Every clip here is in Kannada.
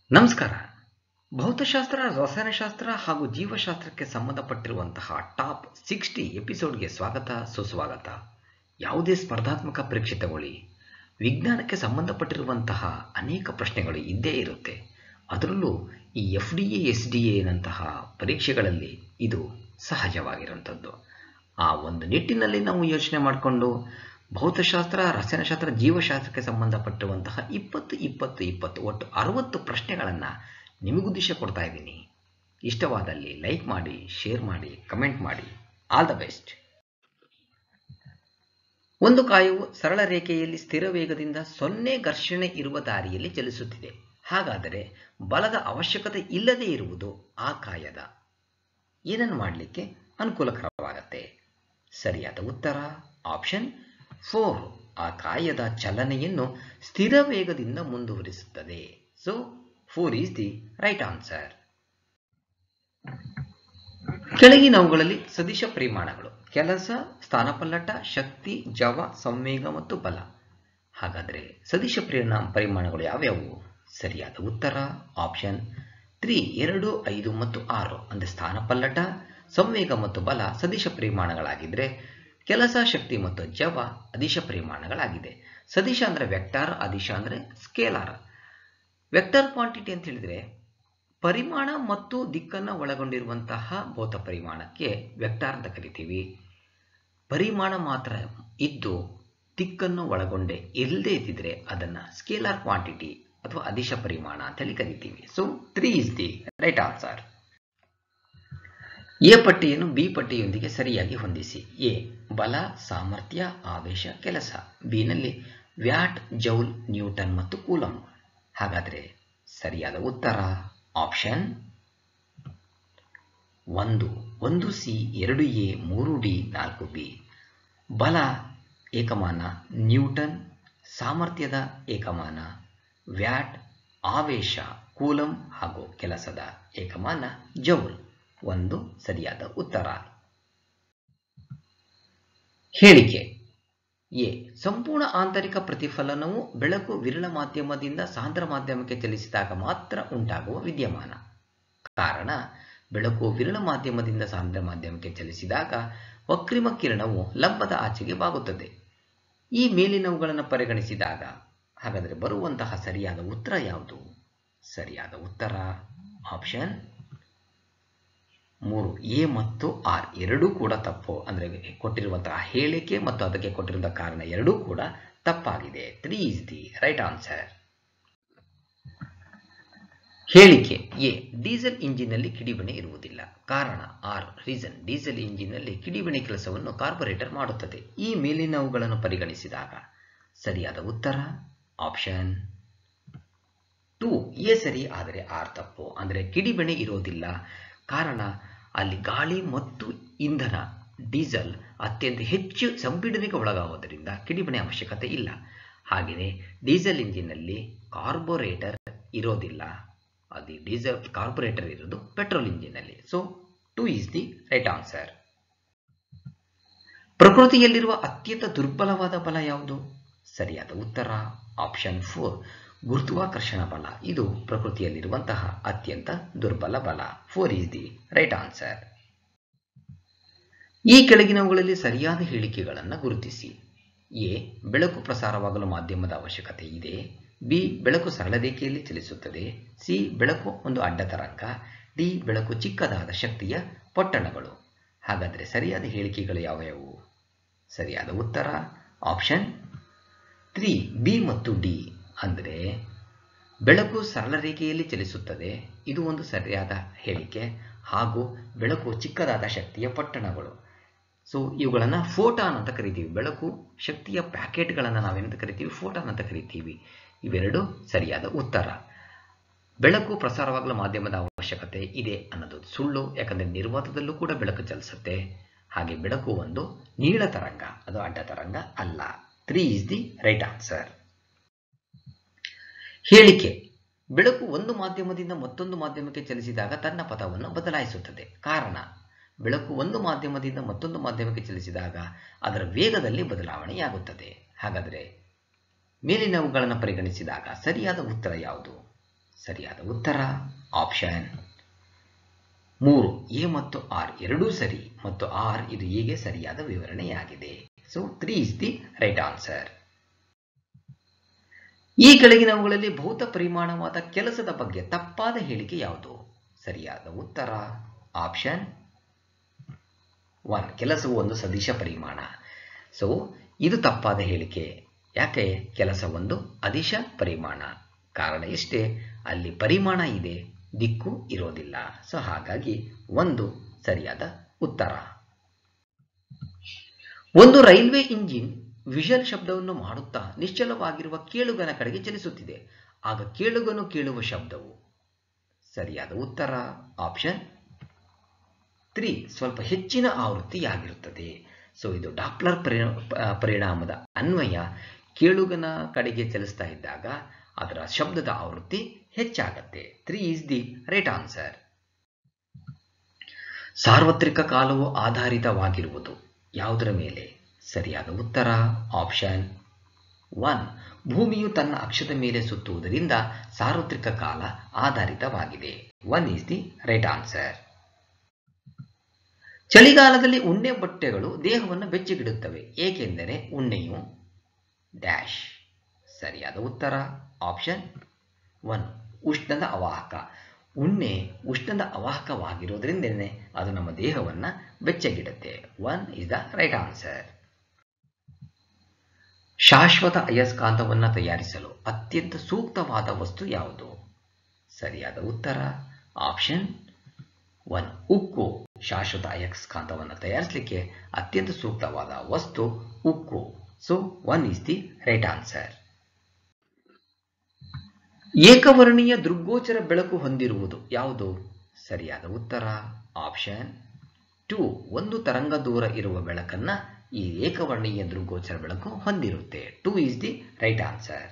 ನಮಸ್ಕಾರ ಭೌತಶಾಸ್ತ್ರ ರಸಾಯನಶಾಸ್ತ್ರ ಹಾಗೂ ಜೀವಶಾಸ್ತ್ರಕ್ಕೆ ಸಂಬಂಧಪಟ್ಟಿರುವಂತಹ ಟಾಪ್ ಸಿಕ್ಸ್ಟಿ ಎಪಿಸೋಡ್ಗೆ ಸ್ವಾಗತ ಸುಸ್ವಾಗತ ಯಾವುದೇ ಸ್ಪರ್ಧಾತ್ಮಕ ಪರೀಕ್ಷೆ ತಗೊಳ್ಳಿ ವಿಜ್ಞಾನಕ್ಕೆ ಸಂಬಂಧಪಟ್ಟಿರುವಂತಹ ಅನೇಕ ಪ್ರಶ್ನೆಗಳು ಇದ್ದೇ ಇರುತ್ತೆ ಅದರಲ್ಲೂ ಈ F D A S D ಎನಂತಹ ಪರೀಕ್ಷೆಗಳಲ್ಲಿ ಇದು ಸಹಜವಾಗಿರುವಂಥದ್ದು ಆ ಒಂದು ನಿಟ್ಟಿನಲ್ಲಿ ನಾವು ಯೋಚನೆ ಮಾಡಿಕೊಂಡು ಭೌತಶಾಸ್ತ್ರ ರಸಾಯನಶಾಸ್ತ್ರ ಜೀವಶಾಸ್ತ್ರಕ್ಕೆ ಸಂಬಂಧಪಟ್ಟಿರುವಂತಹ ಇಪ್ಪತ್ತು ಇಪ್ಪತ್ತು ಇಪ್ಪತ್ತು ಒಟ್ಟು ಅರವತ್ತು ಪ್ರಶ್ನೆಗಳನ್ನು ನಿಮಗುದ್ದೇಶ ಕೊಡ್ತಾ ಇದ್ದೀನಿ ಇಷ್ಟವಾದಲ್ಲಿ ಲೈಕ್ ಮಾಡಿ ಶೇರ್ ಮಾಡಿ ಕಮೆಂಟ್ ಮಾಡಿ ಆಲ್ ದ ಬೆಸ್ಟ್ ಒಂದು ಕಾಯವು ಸರಳ ರೇಖೆಯಲ್ಲಿ ಸ್ಥಿರ ವೇಗದಿಂದ ಸೊನ್ನೆ ಘರ್ಷಣೆ ಇರುವ ದಾರಿಯಲ್ಲಿ ಚಲಿಸುತ್ತಿದೆ ಹಾಗಾದರೆ ಬಲದ ಅವಶ್ಯಕತೆ ಇಲ್ಲದೇ ಇರುವುದು ಆ ಕಾಯದ ಏನನ್ನು ಮಾಡಲಿಕ್ಕೆ ಅನುಕೂಲಕರವಾಗತ್ತೆ ಸರಿಯಾದ ಉತ್ತರ ಆಪ್ಷನ್ ಫೋರ್ ಆ ಕಾಯದ ಚಲನೆಯನ್ನು ಸ್ಥಿರ ವೇಗದಿಂದ ಮುಂದುವರಿಸುತ್ತದೆ so four is the right answer ಕೆಳಗಿನವುಗಳಲ್ಲಿ ಸದಿಶ ಪರಿಮಾಣಗಳು ಕೆಲಸ ಸ್ಥಾನಪಲ್ಲಟ ಶಕ್ತಿ ಜವ ಸಂವೇಗ ಮತ್ತು ಬಲ ಹಾಗಾದರೆ ಸದಿಶ ಪರಿಣಾಮ ಪರಿಮಾಣಗಳು ಯಾವ್ಯಾವು ಸರಿಯಾದ ಉತ್ತರ ಆಪ್ಷನ್ ತ್ರೀ ಎರಡು ಐದು ಮತ್ತು ಆರು ಅಂದರೆ ಸ್ಥಾನಪಲ್ಲಟ ಸಂವೇಗ ಮತ್ತು ಬಲ ಸದಿಶ ಪರಿಮಾಣಗಳಾಗಿದ್ದರೆ ಕೆಲಸ ಶಕ್ತಿ ಮತ್ತು ಜವ ಅದಿಶ ಪರಿಮಾಣಗಳಾಗಿದೆ ಸದಿಶ ಅಂದರೆ ವೆಕ್ಟಾರ್ ಅದಿಶ ಅಂದರೆ ಸ್ಕೇಲಾರ್ ವೆಕ್ಟರ್ ಕ್ವಾಂಟಿಟಿ ಅಂತ ಹೇಳಿದರೆ ಪರಿಮಾಣ ಮತ್ತು ದಿಕ್ಕನ್ನು ಒಳಗೊಂಡಿರುವಂತಹ ಭೌತ ಪರಿಮಾಣಕ್ಕೆ ವೆಕ್ಟಾರ್ ಅಂತ ಕರಿತೀವಿ ಪರಿಮಾಣ ಮಾತ್ರ ಇದ್ದು ದಿಕ್ಕನ್ನು ಒಳಗೊಂಡೆ ಇಲ್ಲದೇ ಇದ್ದಿದ್ರೆ ಅದನ್ನು ಸ್ಕೇಲಾರ್ ಕ್ವಾಂಟಿಟಿ ಅಥವಾ ಅದಿಶ ಪರಿಮಾಣ ಅಂತೇಳಿ ಕರಿತೀವಿ so three is the right answer A ಪಟ್ಟಿಯನ್ನು ಬಿ ಪಟ್ಟಿಯೊಂದಿಗೆ ಸರಿಯಾಗಿ ಹೊಂದಿಸಿ ಎ ಬಲ ಸಾಮರ್ಥ್ಯ ಆವೇಶ ಕೆಲಸ ಬಿನಲ್ಲಿ ವ್ಯಾಟ್ ಜೌಲ್ ನ್ಯೂಟನ್ ಮತ್ತು ಕೂಲಂ ಹಾಗಾದರೆ ಸರಿಯಾದ ಉತ್ತರ ಆಪ್ಷನ್ ಒಂದು ಒಂದು ಸಿ ಎರಡು ಎ ಮೂರು ಡಿ ನಾಲ್ಕು ಬಿ ಬಲ ಏಕಮಾನ ನ್ಯೂಟನ್ ಸಾಮರ್ಥ್ಯದ ಏಕಮಾನ ವ್ಯಾಟ್ ಆವೇಶ ಕೂಲಂ ಹಾಗೂ ಕೆಲಸದ ಏಕಮಾನ ಜೌಲ್ ಒಂದು ಸರಿಯಾದ ಉತ್ತರ ಹೇಳಿಕೆ ಎ ಸಂಪೂರ್ಣ ಆಂತರಿಕ ಪ್ರತಿಫಲನವು ಬೆಳಕು ವಿರಳ ಮಾಧ್ಯಮದಿಂದ ಸಾಂದ್ರ ಮಾಧ್ಯಮಕ್ಕೆ ಚಲಿಸಿದಾಗ ಮಾತ್ರ ಉಂಟಾಗುವ ವಿದ್ಯಮಾನ ಕಾರಣ ಬೆಳಕು ವಿರಳ ಮಾಧ್ಯಮದಿಂದ ಸಾಂದ್ರ ಮಾಧ್ಯಮಕ್ಕೆ ಚಲಿಸಿದಾಗ ವಕ್ರಿಮ ಕಿರಣವು ಲಂಬದ ಆಚೆಗೆ ಬಾಗುತ್ತದೆ ಈ ಮೇಲಿನವುಗಳನ್ನು ಪರಿಗಣಿಸಿದಾಗ ಹಾಗಾದರೆ ಬರುವಂತಹ ಸರಿಯಾದ ಉತ್ತರ ಯಾವುದು ಸರಿಯಾದ ಉತ್ತರ ಆಪ್ಷನ್ ಮೂರು ಎ ಮತ್ತು ಆರ್ ಎರಡೂ ಕೂಡ ತಪ್ಪು ಅಂದರೆ ಕೊಟ್ಟಿರುವಂತಹ ಹೇಳಿಕೆ ಮತ್ತು ಅದಕ್ಕೆ ಕೊಟ್ಟಿರುವಂತಹ ಕಾರಣ ಎರಡೂ ಕೂಡ ತಪ್ಪಾಗಿದೆ three is the right answer ಹೇಳಿಕೆ ಎ ಡೀಸೆಲ್ ಇಂಜಿನ್ನಲ್ಲಿ ಕಿಡಿಬಣೆ ಇರುವುದಿಲ್ಲ ಕಾರಣ ಆರ್ ರೀಸನ್ ಡೀಸೆಲ್ ಇಂಜಿನ್ನಲ್ಲಿ ಕಿಡಿಬಣೆ ಕೆಲಸವನ್ನು ಕಾರ್ಪೊರೇಟರ್ ಮಾಡುತ್ತದೆ ಈ ಮೇಲಿನವುಗಳನ್ನು ಪರಿಗಣಿಸಿದಾಗ ಸರಿಯಾದ ಉತ್ತರ ಆಪ್ಷನ್ ಟು ಎ ಸರಿ ಆದರೆ ಆರ್ ತಪ್ಪು ಅಂದರೆ ಕಿಡಿಬೆಣೆ ಇರೋದಿಲ್ಲ ಕಾರಣ ಅಲ್ಲಿ ಗಾಳಿ ಮತ್ತು ಇಂಧನ ಡೀಸೆಲ್ ಅತ್ಯಂತ ಹೆಚ್ಚು ಸಂಪೀಡನೆಗೆ ಒಳಗಾಗುವುದರಿಂದ ಕಿಡಿಬಣೆ ಅವಶ್ಯಕತೆ ಇಲ್ಲ ಹಾಗೆಯೇ ಡೀಸೆಲ್ ಇಂಜಿನ್ನಲ್ಲಿ ಕಾರ್ಬೊರೇಟರ್ ಇರೋದಿಲ್ಲ ಅದು ಡೀಸೆಲ್ ಕಾರ್ಬೊರೇಟರ್ ಇರೋದು ಪೆಟ್ರೋಲ್ ಇಂಜಿನ್ನಲ್ಲಿ so two is the right answer ಪ್ರಕೃತಿಯಲ್ಲಿರುವ ಅತ್ಯಂತ ದುರ್ಬಲವಾದ ಬಲ ಯಾವುದು ಸರಿಯಾದ ಉತ್ತರ ಆಪ್ಷನ್ ಫೋರ್ ಗುರುತ್ವಾಕರ್ಷಣ ಬಲ ಇದು ಪ್ರಕೃತಿಯಲ್ಲಿರುವಂತಹ ಅತ್ಯಂತ ದುರ್ಬಲ ಬಲ four is the right answer ಈ ಕೆಳಗಿನವುಗಳಲ್ಲಿ ಸರಿಯಾದ ಹೇಳಿಕೆಗಳನ್ನು ಗುರುತಿಸಿ ಎ ಬೆಳಕು ಪ್ರಸಾರವಾಗಲು ಮಾಧ್ಯಮದ ಅವಶ್ಯಕತೆ ಇದೆ ಬಿ ಬೆಳಕು ಸರಳ ರೇಖೆಯಲ್ಲಿ ಚಲಿಸುತ್ತದೆ ಸಿ ಬೆಳಕು ಒಂದು ಅಡ್ಡ ತರಂಗ ಡಿ ಬೆಳಕು ಚಿಕ್ಕದಾದ ಶಕ್ತಿಯ ಪೊಟ್ಟಣಗಳು ಹಾಗಾದರೆ ಸರಿಯಾದ ಹೇಳಿಕೆಗಳು ಯಾವ್ಯಾವು ಸರಿಯಾದ ಉತ್ತರ ಆಪ್ಷನ್ ತ್ರೀ ಬಿ ಮತ್ತು ಡಿ ಅಂದರೆ ಬೆಳಕು ಸರಳ ರೇಖೆಯಲ್ಲಿ ಚಲಿಸುತ್ತದೆ ಇದು ಒಂದು ಸರಿಯಾದ ಹೇಳಿಕೆ ಹಾಗೂ ಬೆಳಕು ಚಿಕ್ಕದಾದ ಶಕ್ತಿಯ ಪಟ್ಟಣಗಳು ಸೊ ಇವುಗಳನ್ನು ಫೋಟಾನ್ ಅಂತ ಕರಿತೀವಿ ಬೆಳಕು ಶಕ್ತಿಯ ಪ್ಯಾಕೆಟ್ಗಳನ್ನು ನಾವೇನಂತ ಕರಿತೀವಿ ಫೋಟಾನ್ ಅಂತ ಕರಿತೀವಿ ಇವೆರಡು ಸರಿಯಾದ ಉತ್ತರ ಬೆಳಕು ಪ್ರಸಾರವಾಗಲು ಮಾಧ್ಯಮದ ಅವಶ್ಯಕತೆ ಇದೆ ಅನ್ನೋದು ಸುಳ್ಳು ಯಾಕಂದರೆ ನಿರ್ವಾತದಲ್ಲೂ ಕೂಡ ಬೆಳಕು ಚಲಿಸುತ್ತೆ ಹಾಗೆ ಬೆಳಕು ಒಂದು ನೀಳ ತರಂಗ ಅದು ಅಡ್ಡ ತರಂಗ ಅಲ್ಲ three is the right answer ಹೇಳಿಕೆ ಬೆಳಕು ಒಂದು ಮಾಧ್ಯಮದಿಂದ ಮತ್ತೊಂದು ಮಾಧ್ಯಮಕ್ಕೆ ಚಲಿಸಿದಾಗ ತನ್ನ ಪಥವನ್ನು ಬದಲಾಯಿಸುತ್ತದೆ ಕಾರಣ ಬೆಳಕು ಒಂದು ಮಾಧ್ಯಮದಿಂದ ಮತ್ತೊಂದು ಮಾಧ್ಯಮಕ್ಕೆ ಚಲಿಸಿದಾಗ ಅದರ ವೇಗದಲ್ಲಿ ಬದಲಾವಣೆಯಾಗುತ್ತದೆ ಹಾಗಾದರೆ ಮೇಲಿನವುಗಳನ್ನು ಪರಿಗಣಿಸಿದಾಗ ಸರಿಯಾದ ಉತ್ತರ ಯಾವುದು ಸರಿಯಾದ ಉತ್ತರ ಆಪ್ಷನ್ ಮೂರು ಎ ಮತ್ತು ಆರ್ ಎರಡೂ ಸರಿ ಮತ್ತು ಆರ್ ಇದು ಹೀಗೆ ಸರಿಯಾದ ವಿವರಣೆಯಾಗಿದೆ so three is the right answer ಈ ಕೆಳಗಿನವುಗಳಲ್ಲಿ ಭೌತ ಪರಿಮಾಣವಾದ ಕೆಲಸದ ಬಗ್ಗೆ ತಪ್ಪಾದ ಹೇಳಿಕೆ ಯಾವುದು ಸರಿಯಾದ ಉತ್ತರ ಆಪ್ಷನ್ ಒನ್ ಕೆಲಸವು ಒಂದು ಸದಿಶ ಪರಿಮಾಣ ಸೊ ಇದು ತಪ್ಪಾದ ಹೇಳಿಕೆ ಯಾಕೆ ಕೆಲಸ ಒಂದು ಅದಿಶ ಪರಿಮಾಣ ಕಾರಣ ಇಷ್ಟೇ ಅಲ್ಲಿ ಪರಿಮಾಣ ಇದೆ ದಿಕ್ಕು ಇರೋದಿಲ್ಲ ಸೊ ಹಾಗಾಗಿ ಒಂದು ಸರಿಯಾದ ಉತ್ತರ ಒಂದು ರೈಲ್ವೆ ಇಂಜಿನ್ ವಿಷಲ್ ಶಬ್ದವನ್ನು ಮಾಡುತ್ತಾ ನಿಶ್ಚಲವಾಗಿರುವ ಕೇಳುಗನ ಕಡೆಗೆ ಚಲಿಸುತ್ತಿದೆ ಆಗ ಕೇಳುಗನು ಕೇಳುವ ಶಬ್ದವು ಸರಿಯಾದ ಉತ್ತರ ಆಪ್ಷನ್ ತ್ರೀ ಸ್ವಲ್ಪ ಹೆಚ್ಚಿನ ಆವೃತ್ತಿಯಾಗಿರುತ್ತದೆ ಸೊ ಇದು ಡಾಪ್ಲರ್ ಪರಿಣಾಮದ ಅನ್ವಯ ಕೇಳುಗನ ಕಡೆಗೆ ಚಲಿಸ್ತಾ ಇದ್ದಾಗ ಅದರ ಶಬ್ದದ ಆವೃತ್ತಿ ಹೆಚ್ಚಾಗತ್ತೆ three is the right answer ಸಾರ್ವತ್ರಿಕ ಕಾಲವು ಆಧಾರಿತವಾಗಿರುವುದು ಯಾವುದರ ಮೇಲೆ ಸರಿಯಾದ ಉತ್ತರ ಆಪ್ಷನ್ ಒನ್ ಭೂಮಿಯು ತನ್ನ ಅಕ್ಷದ ಮೇಲೆ ಸುತ್ತುವುದರಿಂದ ಸಾರ್ವತ್ರಿಕ ಕಾಲ ಆಧಾರಿತವಾಗಿದೆ one is the right answer ಚಳಿಗಾಲದಲ್ಲಿ ಉಣ್ಣೆ ಬಟ್ಟೆಗಳು ದೇಹವನ್ನು ಬೆಚ್ಚಗಿಡುತ್ತವೆ ಏಕೆಂದರೆ ಉಣ್ಣೆಯು ಡ್ಯಾಶ್ ಸರಿಯಾದ ಉತ್ತರ ಆಪ್ಷನ್ ಒನ್ ಉಷ್ಣದ ಅವಾಹಕ ಉಣ್ಣೆ ಉಷ್ಣದ ಅವಾಹಕವಾಗಿರೋದ್ರಿಂದಲೇ ಅದು ನಮ್ಮ ದೇಹವನ್ನು ಬೆಚ್ಚಗಿಡುತ್ತೆ one is the right answer ಶಾಶ್ವತ ಅಯಸ್ಕಾಂತವನ್ನು ತಯಾರಿಸಲು ಅತ್ಯಂತ ಸೂಕ್ತವಾದ ವಸ್ತು ಯಾವುದು ಸರಿಯಾದ ಉತ್ತರ ಆಪ್ಷನ್ ಒನ್ ಉಕ್ಕು ಶಾಶ್ವತ ಅಯಸ್ಕಾಂತವನ್ನು ತಯಾರಿಸಲಿಕ್ಕೆ ಅತ್ಯಂತ ಸೂಕ್ತವಾದ ವಸ್ತು ಉಕ್ಕು so one is the right answer ಏಕವರ್ಣೀಯ ದೃಗ್ಗೋಚರ ಬೆಳಕು ಹೊಂದಿರುವುದು ಯಾವುದು ಸರಿಯಾದ ಉತ್ತರ ಆಪ್ಷನ್ ಟು ಒಂದು ತರಂಗ ದೂರ ಇರುವ ಬೆಳಕನ್ನ ಈ ಏಕವರ್ಣೀಯ ದೃಗ್ಗೋಚರ ಬೆಳಕು ಹೊಂದಿರುತ್ತೆ two is the right answer